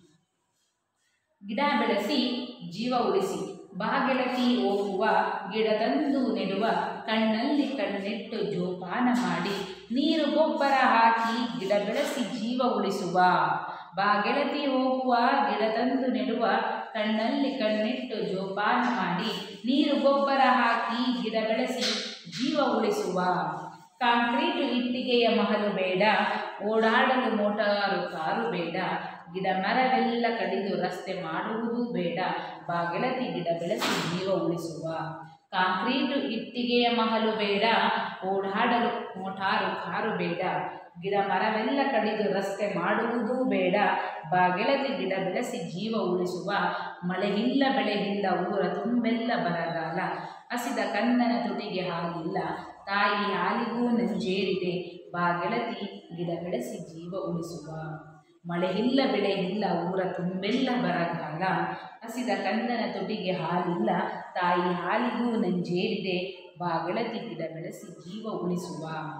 ಗಿಡ ಬೆಳೆಸಿ ಜೀವ ಉಳಿಸಿ ಬಾಗೆಳತಿ ಹೋಗುವ ಗಿಡದಂದು ನೆಡುವ ಕಣ್ಣಲ್ಲಿ ಕಣ್ಣಿಟ್ಟು ಜೋಪಾನ ಮಾಡಿ ನೀರು ಗೊಬ್ಬರ ಹಾಕಿ ಗಿಡ ಬೆಳೆಸಿ ಜೀವ ಉಳಿಸುವ ಬಾಗೆಳತಿ ಹೋಗುವ ಗಿಡದಂದು ನೆಡುವ ಕಣ್ಣಲ್ಲಿ ಕಣ್ಣಿಟ್ಟು ಜೋಪಾನ ಮಾಡಿ ನೀರು ಗೊಬ್ಬರ ಹಾಕಿ ಗಿಡ ಬೆಳೆಸಿ ಜೀವ ಉಳಿಸುವ ಕಾಂಕ್ರೀಟ್ ಇಟ್ಟಿಗೆಯ ಮಹಲು ಬೇಡ ಓಡಾಡಲು ಮೋಟಾರು ಕಾರು ಬೇಡ ಗಿಡ ಮರವೆಲ್ಲ ಕಡಿದು ರಸ್ತೆ ಮಾಡುವುದು ಬೇಡ ಬಾಗೆಳತಿ ಗಿಡ ಬೆಳೆಸಿ ಜೀವ ಉಳಿಸುವ ಕಾಂಕ್ರೀಟು ಇಟ್ಟಿಗೆಯ ಮಹಲು ಬೇಡ ಓಡಾಡಲು ಮೋಟಾರು ಕಾರು ಬೇಡ ಗಿಡ ಮರವೆಲ್ಲ ಕಡಿದು ರಸ್ತೆ ಮಾಡುವುದೂ ಬೇಡ ಬಾಗೆಳತಿ ಗಿಡ ಬೆಳೆಸಿ ಜೀವ ಉಳಿಸುವ ಮಳೆಯಿಲ್ಲ ಬೆಳೆಯಿಲ್ಲ ಊರ ತುಂಬೆಲ್ಲ ಬರಗಾಲ ಹಸಿದ ಕನ್ನನ ತುಟಿಗೆ ಹಾಲಿಲ್ಲ ತಾಯಿ ಹಾಲಿಗೂ ನಂಜೇರಿದೆ ಬಾಗೆಳತಿ ಗಿಡ ಬೆಳೆಸಿ ಜೀವ ಉಳಿಸುವ ಮಳೆಯಿಲ್ಲ ಬೆಳೆ ಇಲ್ಲ ಊರ ತುಂಬೆಲ್ಲ ಬರಗಾಲ ಹಸಿದ ಕಂದನ ತೊಟಿಗೆ ಹಾಲಿಲ್ಲ ತಾಯಿ ಹಾಲಿಗೂ ನಂಜೇರಿದೆ ಬಾಗೆಳತಿ ಗಿಡ ಬೆಳೆಸಿ ಜೀವ ಉಳಿಸುವ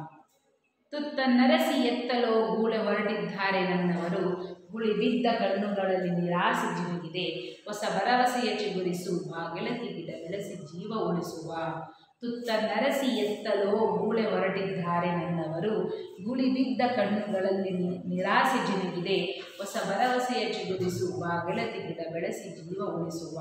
ತುತ್ತ ನರಸಿ ಎತ್ತಲೋ ಗೂಳೆ ಹೊರಟಿದ್ದಾರೆ ನನ್ನವರು ಗುಳಿ ಬಿದ್ದ ಕಣ್ಣುಗಳಲ್ಲಿ ನಿರಾಸೆ ಜಿನುಗಿದೆ ಹೊಸ ಭರವಸೆಯ ಚಿಗುರಿಸು ಬಾಗೆಳತಿ ಗಿಡ ಬೆಳೆಸಿ ಜೀವ ಉಳಿಸುವ ತುತ್ತ ನರಸಿ ಎತ್ತಲೋ ಗೂಳೆ ಹೊರಟಿದ್ದಾರೆ ನನ್ನವರು ಗುಳಿ ಬಿದ್ದ ಕಣ್ಣುಗಳಲ್ಲಿ ನಿ- ನಿರಾಸೆ ಜಿನುಗಿದೆ ಹೊಸ ಭರವಸೆಯ ಚಿಗುರಿಸು ಬಾಗೆಳತಿ ಗಿಡ ಬೆಳೆಸಿ ಜೀವ ಉಳಿಸುವ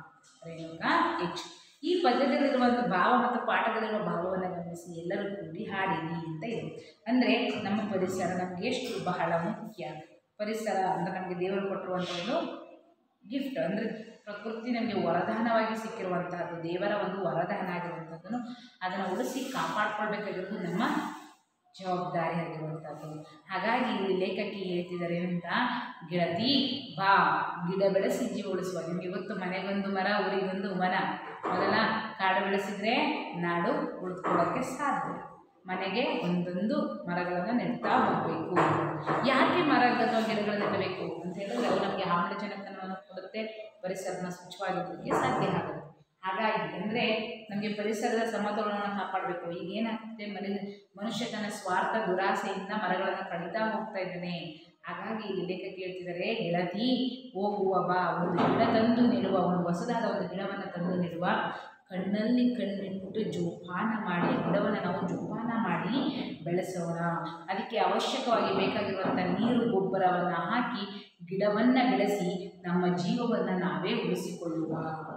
ರೇಣುಕಾ ಎಚ್ ಈ ಪದ್ಯದಲ್ಲಿರುವಂಥ ಭಾವ ಮತ್ತು ಪಾಠದಲ್ಲಿರುವ ಭಾವವನ್ನು ಗಮನಿಸಿ ಎಲ್ಲರೂ ಕೂಡಿ ಹಾಡಿರಿ ಅಂತ ಇದೆ ಅಂದರೆ ನಮ್ಮ ಪರಿಸರ ನಮಗೆ ಎಷ್ಟು ಬಹಳ ಮುಖ್ಯ ಪರಿಸರ ಅಂದರೆ ನಮಗೆ ದೇವರು ಕೊಟ್ಟಿರುವಂಥ ಒಂದು ಗಿಫ್ಟ್ ಅಂದರೆ ಪ್ರಕೃತಿ ನಮಗೆ ವರದಾನವಾಗಿ ಸಿಕ್ಕಿರುವಂತಹದ್ದು ದೇವರ ಒಂದು ವರದಾನ ಆಗಿರುವಂಥದ್ದನ್ನು ಅದನ್ನು ಉಳಿಸಿ ಕಾಪಾಡ್ಕೊಳ್ಬೇಕಾಗಿರೋದು ನಮ್ಮ ಜವಾಬ್ದಾರಿ ಆಗಿರುವಂಥದ್ದು ಹಾಗಾಗಿ ಇಲ್ಲಿ ಲೇಖಕಿ ಹೇಳ್ತಿದ್ದಾರೆ ಅಂತ ಗೆಳತಿ ಬಾ ಗಿಡ ಬೆಳೆಸಿ ಜೀವ ಉಳಿಸುವ ನಿಮಗೆ ಗೊತ್ತು ಮನೆಗೊಂದು ಮರ ಊರಿಗೊಂದು ವನ ಮೊದಲ ಕಾಡು ಬೆಳೆಸಿದರೆ ನಾಡು ಉಳಿದುಕೊಳ್ಳೋಕ್ಕೆ ಸಾಧ್ಯ ಮನೆಗೆ ಒಂದೊಂದು ಮರಗಳನ್ನು ನೆಡ್ತಾ ಹೋಗಬೇಕು ಯಾಕೆ ಮರ ಅಥವಾ ಗಿಡಗಳನ್ನು ನೆಡಬೇಕು ಅಂತ ಹೇಳಿದ್ರೆ ಅವು ನಮಗೆ ಆಮ್ಲಜನಕವನ್ನು ಕೊಡುತ್ತೆ ಪರಿಸರನ ಸ್ವಚ್ಛವಾಗಿಡಲಿಕ್ಕೆ ಸಾಧ್ಯ ಆಗುತ್ತೆ ಹಾಗಾಗಿ ಅಂದರೆ ನಮಗೆ ಪರಿಸರದ ಸಮತೋಲನವನ್ನು ಕಾಪಾಡಬೇಕು ಈಗ ಏನಾಗ್ತದೆ ಮನು ಮನುಷ್ಯ ತನ್ನ ಸ್ವಾರ್ಥ ದುರಾಸೆಯಿಂದ ಮರಗಳನ್ನು ಕಡಿತಾ ಹೋಗ್ತಾ ಇದ್ದಾನೆ ಹಾಗಾಗಿ ಇಲ್ಲಿ ಲೇಖಕ ಹೇಳ್ತಿದ್ದಾರೆ ಗೆಳತಿ ಹೋಗುವ ಬಾ ಒಂದು ಗಿಡ ತಂದು ನೆಡುವ ಒಂದು ಹೊಸದಾದ ಒಂದು ಗಿಡವನ್ನು ತಂದು ನೆಡುವ ಕಣ್ಣಲ್ಲಿ ಕಣ್ಣಿಟ್ಟು ಜೋಪಾನ ಮಾಡಿ ಗಿಡವನ್ನು ನಾವು ಜೋಪಾನ ಮಾಡಿ ಬೆಳೆಸೋಣ ಅದಕ್ಕೆ ಅವಶ್ಯಕವಾಗಿ ಬೇಕಾಗಿರುವಂಥ ನೀರು ಗೊಬ್ಬರವನ್ನು ಹಾಕಿ ಗಿಡವನ್ನು ಬೆಳೆಸಿ ನಮ್ಮ ಜೀವವನ್ನು ನಾವೇ ಉಳಿಸಿಕೊಳ್ಳುವ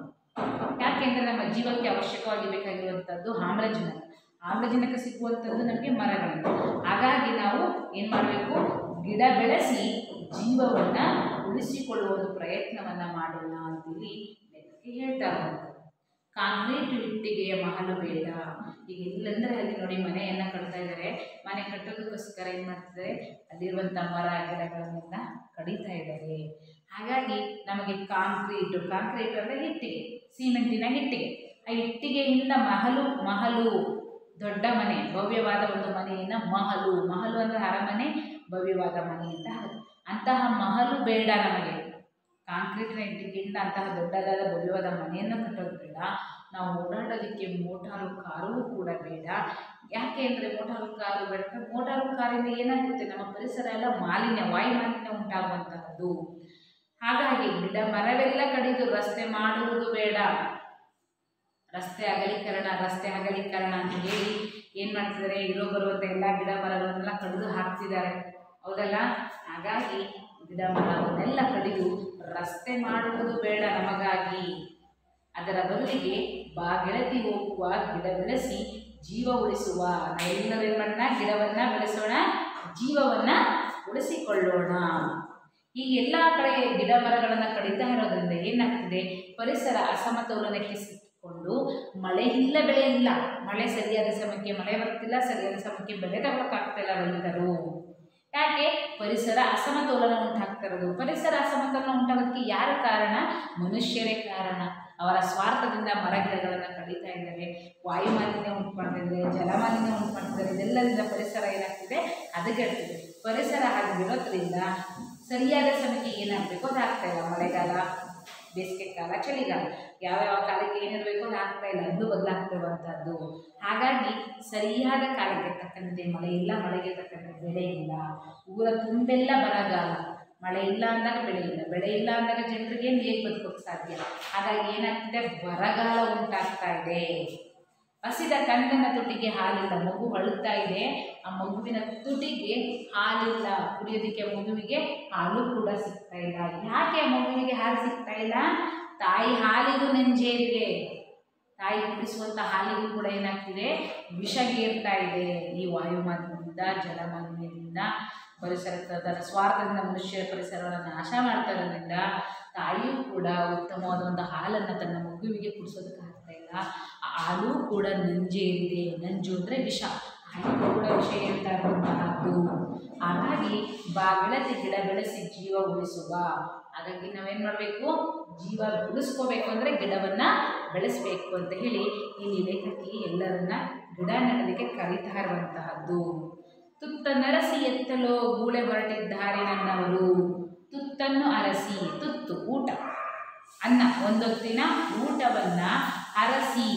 ಯಾಕೆಂದರೆ ನಮ್ಮ ಜೀವಕ್ಕೆ ಅವಶ್ಯಕವಾಗಿ ಬೇಕಾಗಿರುವಂಥದ್ದು ಆಮ್ಲಜನಕ ಆಮ್ಲಜನಕ ಸಿಗುವಂಥದ್ದು ನಮಗೆ ಮರಗಳು ಹಾಗಾಗಿ ನಾವು ಏನು ಮಾಡಬೇಕು ಗಿಡ ಬೆಳೆಸಿ ಜೀವವನ್ನು ಉಳಿಸಿಕೊಳ್ಳುವ ಒಂದು ಪ್ರಯತ್ನವನ್ನು ಮಾಡೋಣ ಅಂತೇಳಿ ಲೆಕ್ಕಕ್ಕೆ ಹೇಳ್ತಾ ಇರುವಂಥದ್ದು ಕಾಂಕ್ರೀಟ್ ಇಟ್ಟಿಗೆಯ ಮಹಲು ಬೇಡ ಈಗ ಇಲ್ಲಂದ್ರೆ ಅಲ್ಲಿ ನೋಡಿ ಮನೆಯನ್ನು ಕಟ್ತಾ ಇದ್ದಾರೆ ಮನೆ ಕಟ್ಟೋದಕ್ಕೋಸ್ಕರ ಏನು ಮಾಡ್ತಿದ್ದಾರೆ ಅಲ್ಲಿರುವಂಥ ಮರ ಗಿಡಗಳನ್ನೆಲ್ಲ ಕಡಿತಾ ಇದ್ದಾರೆ ಹಾಗಾಗಿ ನಮಗೆ ಕಾಂಕ್ರೀಟು ಕಾಂಕ್ರೀಟ್ ಅಂದರೆ ಇಟ್ಟಿಗೆ ಸಿಮೆಂಟಿನ ಇಟ್ಟಿಗೆ ಆ ಇಟ್ಟಿಗೆಯಿಂದ ಮಹಲು ಮಹಲು ದೊಡ್ಡ ಮನೆ ಭವ್ಯವಾದ ಒಂದು ಮನೆಯನ್ನು ಮಹಲು ಮಹಲು ಅಂದರೆ ಅರಮನೆ ಭವ್ಯವಾದ ಮನೆ ಅಂತ ಅರ್ಥ. ಅಂತಹ ಮಹಲು ಬೇಡ ನಮಗೆ ಕಾಂಕ್ರೀಟಿನ ಇಟ್ಟಿಗೆಯಿಂದ ಅಂತಹ ದೊಡ್ಡದಾದ ಭವ್ಯವಾದ ಮನೆಯನ್ನು ಕಟ್ಟೋದು ಬೇಡ ನಾವು ಓಡಾಡೋದಕ್ಕೆ ಮೋಟಾರು ಕಾರು ಕೂಡ ಬೇಡ ಯಾಕೆ ಅಂದರೆ ಮೋಟಾರು ಕಾರು ಬೇಡ ಅಂದ್ರೆ ಮೋಟಾರು ಕಾರಿಂದ ಏನಾಗುತ್ತೆ ನಮ್ಮ ಪರಿಸರ ಎಲ್ಲ ಮಾಲಿನ್ಯ ವಾಯು ಮಾಲಿನ್ಯ ಉಂಟಾಗುವಂತಹದ್ದು ಹಾಗಾಗಿ ಗಿಡ ಮರವೆಲ್ಲ ಕಡಿದು ರಸ್ತೆ ಮಾಡುವುದು ಬೇಡ ರಸ್ತೆ ಅಗಲೀಕರಣ ರಸ್ತೆ ಅಗಲೀಕರಣ ಅಂತ ಹೇಳಿ ಏನು ಮಾಡ್ತಿದ್ದಾರೆ ಇರೋ ಬರುವಂಥ ಎಲ್ಲ ಗಿಡ ಮರಗಳನ್ನೆಲ್ಲ ಕಡಿದು ಹಾಕ್ತಿದ್ದಾರೆ ಹೌದಲ್ಲ ಹಾಗಾಗಿ ಗಿಡ ಮರವನ್ನೆಲ್ಲ ಕಡಿದು ರಸ್ತೆ ಮಾಡುವುದು ಬೇಡ ನಮಗಾಗಿ ಅದರ ಬದಲಿಗೆ ಬಾ ಗೆಳತಿ ಹೋಗುವ ಗಿಡ ಬೆಳೆಸಿ ಜೀವ ಉಳಿಸುವ ನಾವೆಲ್ಲರೂ ಏನು ಮಾಡೋಣ ಗಿಡವನ್ನು ಬೆಳೆಸೋಣ ಜೀವವನ್ನು ಉಳಿಸಿಕೊಳ್ಳೋಣ ಈ ಎಲ್ಲ ಕಡೆ ಗಿಡ ಮರಗಳನ್ನು ಕಡಿತಾ ಇರೋದ್ರಿಂದ ಏನಾಗ್ತಿದೆ ಪರಿಸರ ಅಸಮತೋಲನಕ್ಕೆ ಸಿಕ್ಕಿಕೊಂಡು ಕೊಂಡು ಮಳೆ ಇಲ್ಲ ಬೆಳೆ ಇಲ್ಲ ಮಳೆ ಸರಿಯಾದ ಸಮಯಕ್ಕೆ ಮಳೆ ಬರ್ತಿಲ್ಲ ಸರಿಯಾದ ಸಮಯಕ್ಕೆ ಬೆಳೆ ತಗೊಳಕ್ಕಾಗ್ತಿಲ್ಲ ರೈತರು ಯಾಕೆ ಪರಿಸರ ಅಸಮತೋಲನ ಉಂಟಾಗ್ತಾ ಇರೋದು ಪರಿಸರ ಅಸಮತೋಲನ ಉಂಟಾಗೋದಕ್ಕೆ ಯಾರ ಕಾರಣ ಮನುಷ್ಯರೇ ಕಾರಣ ಅವರ ಸ್ವಾರ್ಥದಿಂದ ಮರಗಿಡಗಳನ್ನು ಕಡಿತಾ ಇದ್ದಾರೆ ವಾಯು ಮಾಲಿನ್ಯ ಉಂಟು ಮಾಡ್ತಾ ಇದ್ದಾರೆ ಜಲಮಾಲಿನ್ಯ ಉಂಟು ಮಾಡ್ತಿದ್ದಾರೆ ಇದೆಲ್ಲದಿಂದ ಪರಿಸರ ಏನಾಗ್ತಿದೆ ಹದಗೆಡ್ತಿದೆ ಪರಿಸರ ಹದಗೆಡೋದ್ರಿಂದ ಸರಿಯಾದ ಸಮಯಕ್ಕೆ ಏನಾಗಬೇಕು ಅದು ಆಗ್ತಾ ಇಲ್ಲ ಮಳೆಗಾಲ ಬೇಸಿಗೆ ಕಾಲ ಚಳಿಗಾಲ ಯಾವ್ಯಾವ ಕಾಲಕ್ಕೆ ಏನಿರಬೇಕು ಅದು ಆಗ್ತಾ ಇಲ್ಲ ಅದು ಬದಲಾಗ್ತಿರುವಂಥದ್ದು ಹಾಗಾಗಿ ಸರಿಯಾದ ಕಾಲಕ್ಕೆ ತಕ್ಕಂತೆ ಮಳೆ ಇಲ್ಲ ಮಳೆಗೆ ತಕ್ಕಂತೆ ಬೆಳೆ ಇಲ್ಲ ಊರ ತುಂಬೆಲ್ಲ ಬರಗಾಲ ಮಳೆ ಇಲ್ಲ ಅಂದಾಗ ಬೆಳೆ ಇಲ್ಲ ಬೆಳೆ ಇಲ್ಲ ಅಂದಾಗ ಜನರಿಗೆ ಹೇಗೆ ಬದುಕೋಕ್ಕೆ ಸಾಧ್ಯ ಹಾಗಾಗಿ ಏನಾಗ್ತಿದೆ ಬರಗಾಲ ಉಂಟಾಗ್ತಾ ಇದೆ ಹಸಿದ ಕಣ್ಣಿನ ತುಟಿಗೆ ಹಾಲಿಲ್ಲ ಮಗು ಅಳುತ್ತಾ ಇದೆ ಆ ಮಗುವಿನ ತುಟಿಗೆ ಹಾಲಿಲ್ಲ ಕುಡಿಯೋದಕ್ಕೆ ಮಗುವಿಗೆ ಹಾಲು ಕೂಡ ಸಿಗ್ತಾ ಇಲ್ಲ ಯಾಕೆ ಆ ಮಗುವಿಗೆ ಹಾಲು ಸಿಗ್ತಾ ಇಲ್ಲ ತಾಯಿ ಹಾಲಿಗೂ ನೆಂಜೇರಿದೆ ತಾಯಿ ಕುಡಿಸುವಂಥ ಹಾಲಿಗೂ ಕೂಡ ಏನಾಗ್ತಿದೆ ವಿಷಗೇರ್ತಾ ಇದೆ ಈ ವಾಯುಮಾಲಿನ್ಯದಿಂದ ಜಲಮಾಲಿನ್ಯದಿಂದ ಪರಿಸರ ತನ್ನ ಸ್ವಾರ್ಥದಿಂದ ಮನುಷ್ಯರ ಪರಿಸರವನ್ನು ನಾಶ ಮಾಡ್ತಾ ಇರೋದ್ರಿಂದ ತಾಯಿಯೂ ಕೂಡ ಉತ್ತಮವಾದ ಒಂದು ಹಾಲನ್ನು ತನ್ನ ಮಗುವಿಗೆ ಕುಡಿಸೋದಕ್ಕೆ ಆಗ್ತಾ ಇಲ್ಲ ಆ ಹಾಲು ಕೂಡ ನಂಜೇರಿದೆ ನಂಜು ಅಂದರೆ ವಿಷ ಹಾಲಿಗೂ ಕೂಡ ವಿಷ ಏರ್ತಾ ಇರುವಂತಹದ್ದು ಹಾಗಾಗಿ ಬಾ ಬೆಳೆಸಿ ಗಿಡ ಬೆಳೆಸಿ ಜೀವ ಉಳಿಸುವ ಹಾಗಾಗಿ ನಾವೇನು ಮಾಡಬೇಕು ಜೀವ ಉಳಿಸ್ಕೋಬೇಕು ಅಂದರೆ ಗಿಡವನ್ನು ಬೆಳೆಸಬೇಕು ಅಂತ ಹೇಳಿ ಇಲ್ಲಿ ಲೇಖಕಿ ಎಲ್ಲರನ್ನ ಗಿಡ ನೆಡಲಿಕ್ಕೆ ಕರೀತಾ ಇರುವಂತಹದ್ದು ತುತ್ತ ನರಸಿ ಎತ್ತಲೋ ಗೂಳೆ ಹೊರಟಿದ್ದಾರೆ ನನ್ನವರು ತುತ್ತನ್ನು ಅರಸಿ ತುತ್ತು ಊಟ ಅನ್ನ ಒಂದೊತ್ತಿನ ಊಟವನ್ನು ಅರಸಿ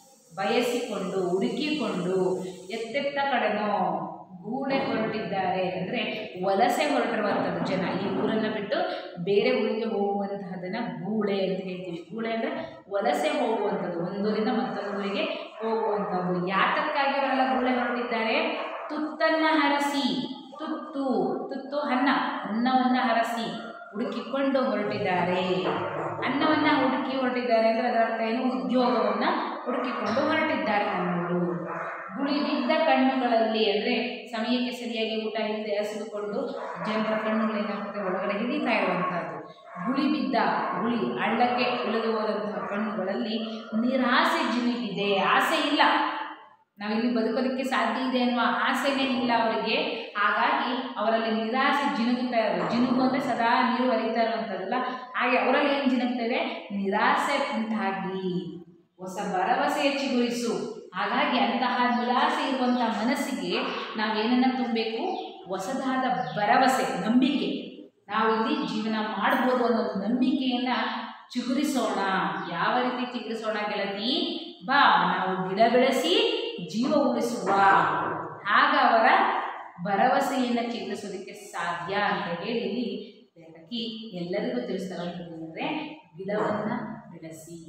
ಬಯಸಿಕೊಂಡು ಹುಡುಕಿಕೊಂಡು ಎತ್ತೆತ್ತ ಕಡೆನೋ ಗೂಳೆ ಹೊರಟಿದ್ದಾರೆ ಅಂದರೆ ವಲಸೆ ಹೊರಟಿರುವಂಥದ್ದು ಜನ ಈ ಊರನ್ನು ಬಿಟ್ಟು ಬೇರೆ ಊರಿಗೆ ಹೋಗುವಂತಹದನ್ನು ಗೂಳೆ ಅಂತ ಹೇಳ್ತೀವಿ ಗೂಳೆ ಅಂದರೆ ವಲಸೆ ಹೋಗುವಂಥದ್ದು ಒಂದೂರಿಂದ ಮತ್ತೊಂದು ಊರಿಗೆ ಹೋಗುವಂಥದ್ದು ಯಾತಕ್ಕಾಗಿ ಅವರೆಲ್ಲ ಗೂಳೆ ಹೊರಟಿದ್ದಾರೆ ತುತ್ತನ್ನು ಹರಸಿ ತುತ್ತು ತುತ್ತು ಅನ್ನ ಅನ್ನವನ್ನು ಹರಸಿ ಹುಡುಕಿಕೊಂಡು ಹೊರಟಿದ್ದಾರೆ ಅನ್ನವನ್ನು ಹುಡುಕಿ ಹೊರಟಿದ್ದಾರೆ ಅಂದರೆ ಅದರ ಅರ್ಥ ಏನು ಉದ್ಯೋಗವನ್ನು ಹುಡುಕಿಕೊಂಡು ಹೊರಟಿದ್ದಾರೆ ನಮ್ಮವರು ಗುಳಿ ಬಿದ್ದ ಕಣ್ಣುಗಳಲ್ಲಿ ಅಂದರೆ ಸಮಯಕ್ಕೆ ಸರಿಯಾಗಿ ಊಟ ಇಲ್ಲದೆ ಹಸಿದುಕೊಂಡು ಜನರ ಕಣ್ಣುಗಳೇನಾಗ್ತದೆ ಒಳಗಡೆ ಹಿಡಿತಾ ಇರುವಂಥದ್ದು ಗುಳಿ ಬಿದ್ದ ಗುಳಿ ಹಳ್ಳಕ್ಕೆ ಇಳಿದು ಹೋದಂತಹ ಕಣ್ಣುಗಳಲ್ಲಿ ನಿರಾಸೆ ಜಿನುಗಿದೆ ಆಸೆ ಇಲ್ಲ ನಾವಿಲ್ಲಿ ಬದುಕೋದಕ್ಕೆ ಸಾಧ್ಯ ಇದೆ ಅನ್ನುವ ಆಸೆನೇ ಇಲ್ಲ ಅವರಿಗೆ ಹಾಗಾಗಿ ಅವರಲ್ಲಿ ನಿರಾಸೆ ಜಿನುಗುತ್ತಾ ಇರೋದು ಜಿನುಗು ಅಂದರೆ ಸದಾ ನೀರು ಹರಿತಾ ಇರುವಂಥದ್ದಲ್ಲ ಹಾಗೆ ಅವರಲ್ಲಿ ಏನು ಜಿನುಗ್ತಾ ಇದೆ ನಿರಾಸೆ ಉಂಟಾಗಿ ಹೊಸ ಭರವಸೆ ಚಿಗುರಿಸು ಹಾಗಾಗಿ ಅಂತಹ ನಿರಾಸೆ ಇರುವಂತಹ ಮನಸ್ಸಿಗೆ ನಾವೇನನ್ನು ತುಂಬಬೇಕು ಹೊಸದಾದ ಭರವಸೆ ನಂಬಿಕೆ ನಾವು ಇಲ್ಲಿ ಜೀವನ ಮಾಡ್ಬೋದು ಅನ್ನೋ ಒಂದು ನಂಬಿಕೆಯನ್ನು ಚಿಗುರಿಸೋಣ ಯಾವ ರೀತಿ ಚಿಗುರಿಸೋಣ ಗೆಳತಿ ಬಾ ನಾವು ಗಿಡ ಬೆಳೆಸಿ ಜೀವ ಉಳಿಸುವ ಆಗ ಅವರ ಭರವಸೆಯನ್ನು ಚಿಗುರಿಸೋದಕ್ಕೆ ಸಾಧ್ಯ ಅಂತ ಹೇಳಿ ಇಲ್ಲಿ ಲೇಖಕಿ ಎಲ್ಲರಿಗೂ ತಿಳಿಸ್ತಾ ಅಂದರೆ ಗಿಡವನ್ನು ಬೆಳೆಸಿ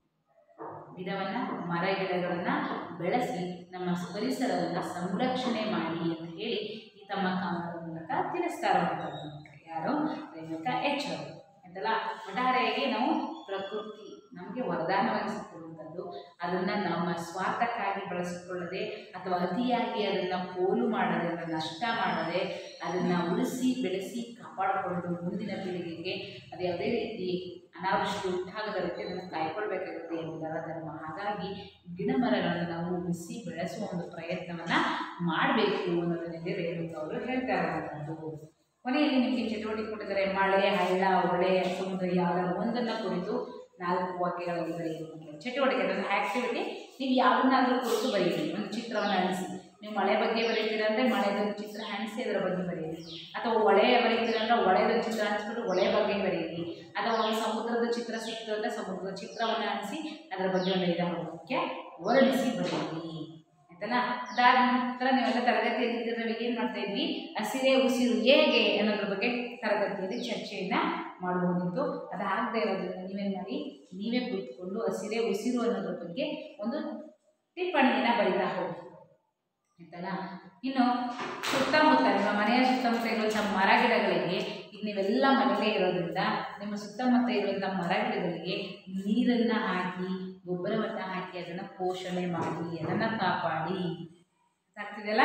ಗಿಡವನ್ನು ಮರ ಗಿಡಗಳನ್ನು ಬೆಳೆಸಿ ನಮ್ಮ ಪರಿಸರವನ್ನು ಸಂರಕ್ಷಣೆ ಮಾಡಿ ಅಂತ ಹೇಳಿ ಈ ತಮ್ಮ ಕಾಮದ ಮೂಲಕ ತಿಳಿಸ್ತಾ ಇರುವಂಥದ್ದು ಯಾರು ರೇಣುಕಾ ಎಚ್ ಅವರು ಆಯ್ತಲ್ಲ ಒಟ್ಟಾರೆಯಾಗಿ ನಾವು ಪ್ರಕೃತಿ ನಮಗೆ ವರದಾನವಾಗಿ ಸಿಕ್ಕಿರುವಂಥದ್ದು ಅದನ್ನು ನಮ್ಮ ಸ್ವಾರ್ಥಕ್ಕಾಗಿ ಬಳಸಿಕೊಳ್ಳದೆ ಅಥವಾ ಅತಿಯಾಗಿ ಅದನ್ನು ಪೋಲು ಮಾಡದೆ ಅದನ್ನು ನಷ್ಟ ಮಾಡದೆ ಅದನ್ನು ಉಳಿಸಿ ಬೆಳೆಸಿ ಕಾಪಾಡಿಕೊಂಡು ಮುಂದಿನ ಪೀಳಿಗೆಗೆ ಅದು ಯಾವುದೇ ರೀತಿ ಅನಾವೃಷ್ಟಿ ಉಂಟಾಗದ ರೀತಿ ಅದನ್ನು ಕಾಯ್ಕೊಳ್ಬೇಕಾಗುತ್ತೆ ಎಂಬುದರ ಧರ್ಮ ಹಾಗಾಗಿ ಗಿಡ ಮರಗಳನ್ನು ನಾವು ಉಳಿಸಿ ಬೆಳೆಸುವ ಒಂದು ಪ್ರಯತ್ನವನ್ನು ಮಾಡಬೇಕು ಅನ್ನೋದನ್ನೇ ರೇಣುಕ ಅವರು ಹೇಳ್ತಾ ಇರುವಂಥದ್ದು ಕೊನೆಯಲ್ಲಿ ನಿಮಗೆ ಚಟುವಟಿಕೆ ಕೊಟ್ಟಿದ್ದಾರೆ ಮಳೆ ಹಳ್ಳ ಹೊಳೆ ಸಮುದ್ರ ಯಾವುದಾದ್ರು ಒಂದನ್ನು ಕುರಿತು ನಾಲ್ಕು ವಾಕ್ಯಗಳಲ್ಲಿ ಬರೆಯುವುದು ಚಟುವಟಿಕೆ ಅದೊಂದು ಆ್ಯಕ್ಟಿವಿಟಿ ನೀವು ಯಾವುದನ್ನಾದರೂ ಕುರಿತು ಬರೆಯಿರಿ ಒಂದು ಚಿತ್ರವನ್ನು ಅಳಿಸಿ ನೀವು ಮಳೆ ಬಗ್ಗೆ ಬರೀತೀರ ಅಂದರೆ ಮಳೆದೊಂದು ಚಿತ್ರ ಹಣಿಸಿ ಅದರ ಬಗ್ಗೆ ಬರೆಯಿರಿ ಅಥವಾ ಹೊಳೆ ಬರೀತೀರ ಅಂದರೆ ಹೊಳೆದೊಂದು ಚಿತ್ರ ಹಂಚ್ಬಿಟ್ಟು ಹೊಳೆ ಬಗ್ಗೆ ಬರೆಯಿರಿ ಅಥವಾ ಒಂದು ಸಮುದ್ರದ ಚಿತ್ರ ಸಿಕ್ತು ಅಂದರೆ ಸಮುದ್ರದ ಚಿತ್ರವನ್ನು ಹಣಿಸಿ ಅದರ ಬಗ್ಗೆ ಒಂದು ಐದಾರು ವಾಕ್ಯ ವರ್ಣಿಸಿ ಬರೆಯಿರಿ ಆಯ್ತಲ್ಲ ಅದಾದ ನಂತರ ನೀವೆಲ್ಲ ತರಗತಿಯಲ್ಲಿ ಇದ್ದಿದ್ದವಾಗ ಏನು ಮಾಡ್ತಾ ಇದ್ವಿ ಹಸಿರೇ ಉಸಿರು ಹೇಗೆ ಅನ್ನೋದ್ರ ಬಗ್ಗೆ ತರಗತಿಯಲ್ಲಿ ಚರ್ಚೆಯನ್ನು ಮಾಡಬಹುದಿತ್ತು ಅದಾಗದೇ ಇರೋದ್ರಿಂದ ನೀವೇನು ಮಾಡಿ ನೀವೇ ಕುಳಿತುಕೊಂಡು ಹಸಿರೇ ಉಸಿರು ಅನ್ನೋದ್ರ ಬಗ್ಗೆ ಒಂದು ಟಿಪ್ಪಣಿಯನ್ನು ಬರೀತಾ ಹೋಗಿ ಆಯ್ತಲ್ಲ ಇನ್ನು ಸುತ್ತಮುತ್ತ ನಿಮ್ಮ ಮನೆಯ ಸುತ್ತಮುತ್ತ ಇರುವಂಥ ಮರ ಗಿಡಗಳಿಗೆ ಈಗ ನೀವೆಲ್ಲ ಮನೆಯಲ್ಲೇ ಇರೋದ್ರಿಂದ ನಿಮ್ಮ ಸುತ್ತಮುತ್ತ ಇರುವಂಥ ಮರ ಗಿಡಗಳಿಗೆ ನೀರನ್ನು ಹಾಕಿ ಗೊಬ್ಬರವನ್ನು ಹಾಕಿ ಅದನ್ನು ಪೋಷಣೆ ಮಾಡಿ ಅದನ್ನು ಕಾಪಾಡಿ ಆಗ್ತಿದೆಯಲ್ಲ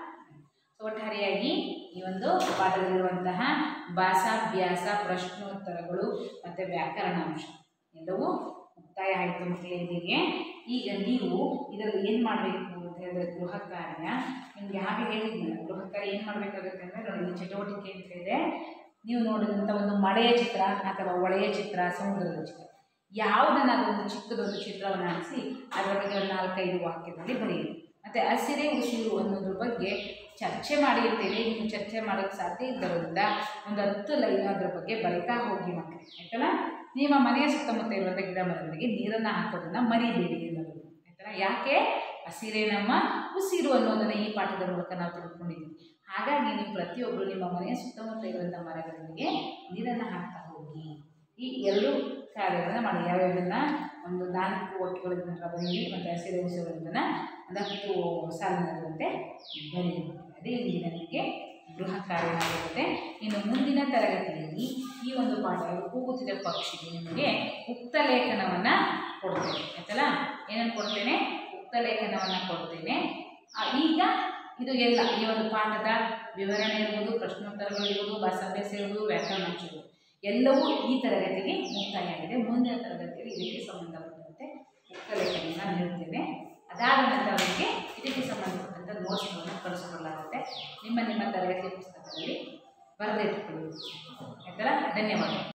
ಸೊ ಒಟ್ಟಾರೆಯಾಗಿ ಈ ಒಂದು ಪಾಠದಲ್ಲಿರುವಂತಹ ಭಾಷಾಭ್ಯಾಸ ಪ್ರಶ್ನೋತ್ತರಗಳು ಮತ್ತು ವ್ಯಾಕರಣಾಂಶ ಎಲ್ಲವೂ ಮುಕ್ತಾಯ ಆಯಿತು ಮಕ್ಕಳೇ ಇಲ್ಲಿಗೆ ಈಗ ನೀವು ಇದರಲ್ಲಿ ಏನು ಮಾಡಬೇಕು ಅಂತ ಹೇಳಿದ್ರೆ ಗೃಹ ಕಾರ್ಯ ನಿಮ್ಗೆ ಯಾಕೆ ಹೇಳಿದ್ನಲ್ಲ ಗೃಹ ಕಾರ್ಯ ಏನು ಮಾಡಬೇಕಾಗುತ್ತೆ ಅಂದರೆ ನೋಡಿ ಈ ಚಟುವಟಿಕೆ ಅಂತ ಇದೆ ನೀವು ನೋಡಿದಂಥ ಒಂದು ಮಳೆಯ ಚಿತ್ರ ಅಥವಾ ಒಳೆಯ ಚಿತ್ರ ಸಮುದ್ರದ ಚಿತ್ರ ಯಾವುದನ್ನಾದ್ರೂ ಒಂದು ಚಿಕ್ಕದೊಂದು ಚಿತ್ರವನ್ನು ಹಾಕಿಸಿ ಅದರ ಬಗ್ಗೆ ಒಂದು ನಾಲ್ಕೈದು ವಾಕ್ಯದಲ್ಲಿ ಬರೆಯಿರಿ ಮತ್ತು ಹಸಿರೇ ಉಸಿರು ಅನ್ನೋದ್ರ ಬಗ್ಗೆ ಚರ್ಚೆ ಮಾಡಿರ್ತೇವೆ ನೀವು ಚರ್ಚೆ ಮಾಡೋಕ್ಕೆ ಸಾಧ್ಯ ಇದ್ದರಿಂದ ಒಂದು ಹತ್ತು ಲೈನ್ ಅದ್ರ ಬಗ್ಗೆ ಬರಿತಾ ಹೋಗಿ ಮಕ್ಕಳು ಆಯ್ತಲ್ಲ ನಿಮ್ಮ ಮನೆಯ ಸುತ್ತಮುತ್ತ ಇರುವಂಥ ಗಿಡ ಮರಗಳಿಗೆ ನೀರನ್ನು ಹಾಕೋದನ್ನು ಮರಿಬೇಡಿ ಅನ್ನೋದು ಆಯ್ತಲ್ಲ ಯಾಕೆ ಹಸಿರೇ ನಮ್ಮ ಉಸಿರು ಅನ್ನೋದನ್ನು ಈ ಪಾಠದ ಮೂಲಕ ನಾವು ತಿಳ್ಕೊಂಡಿದ್ದೀವಿ ಹಾಗಾಗಿ ನೀವು ಪ್ರತಿಯೊಬ್ಬರು ನಿಮ್ಮ ಮನೆಯ ಸುತ್ತಮುತ್ತ ಇರುವಂಥ ಮರಗಳಿಗೆ ನೀರನ್ನು ಹಾಕ್ತಾ ಹೋಗಿ ಈ ಎರಡು ಕಾರ್ಯಗಳನ್ನು ಮಾಡಿ ಯಾವ್ಯಾವುದನ್ನು ಒಂದು ನಾಲ್ಕು ಒಟ್ಟುಗಳಿಂದ ಬರೀರಿ ಮತ್ತು ಹಸಿರು ಉಸಿರುಗಳನ್ನು ಒಂದು ಹತ್ತು ಸಾಲಿನಲ್ಲಿರುವಂತೆ ಬರೀರಿ ಅದೇ ಇಲ್ಲಿ ನನಗೆ ಗೃಹ ಕಾರ್ಯವಾಗಿರುತ್ತೆ ಇನ್ನು ಮುಂದಿನ ತರಗತಿಯಲ್ಲಿ ಈ ಒಂದು ಪಾಠ ಕೂಗುತ್ತಿದ್ದ ಪಕ್ಷಿಗೆ ನಿಮಗೆ ಉಕ್ತ ಲೇಖನವನ್ನು ಕೊಡ್ತೇನೆ ಆಯ್ತಲ್ಲ ಏನನ್ನು ಕೊಡ್ತೇನೆ ಉಕ್ತ ಲೇಖನವನ್ನು ಕೊಡ್ತೇನೆ ಆ, ಈಗ ಇದು ಎಲ್ಲ ಈ ಒಂದು ಪಾಠದ ವಿವರಣೆ ಇರ್ಬೋದು ಪ್ರಶ್ನೋತ್ತರಗಳು ಇರ್ಬೋದು ಭಾಷಾಭ್ಯಾಸ ಇರ್ಬೋದು ವ್ಯಾಕರಣಾಂಶ ಇರ್ಬೋದು ಎಲ್ಲವೂ ಈ ತರಗತಿಗೆ ಮುಕ್ತಾಯ ಆಗಿದೆ ಮುಂದಿನ ತರಗತಿಯಲ್ಲಿ ಇದಕ್ಕೆ ಸಂಬಂಧಪಟ್ಟಂತೆ ಉಕ್ತ ಲೇಖನವನ್ನು ನೀಡ್ತೇನೆ ಅದಾದ ನಂತರ ಅವರಿಗೆ ಇದಕ್ಕೆ ಸಂಬಂಧಪಟ್ಟಂಥ ನೋಟ್ಸ್ಗಳನ್ನು ಕಳಿಸ್ಕೊಡಲಾಗುತ್ತೆ ನಿಮ್ಮ ನಿಮ್ಮ ತರಗತಿ ಪುಸ್ತಕದಲ್ಲಿ ಬರೆದಿಟ್ಟುಕೊಳ್ಳಿ ಆಯ್ತಲ್ಲ ಧನ್ಯವಾದ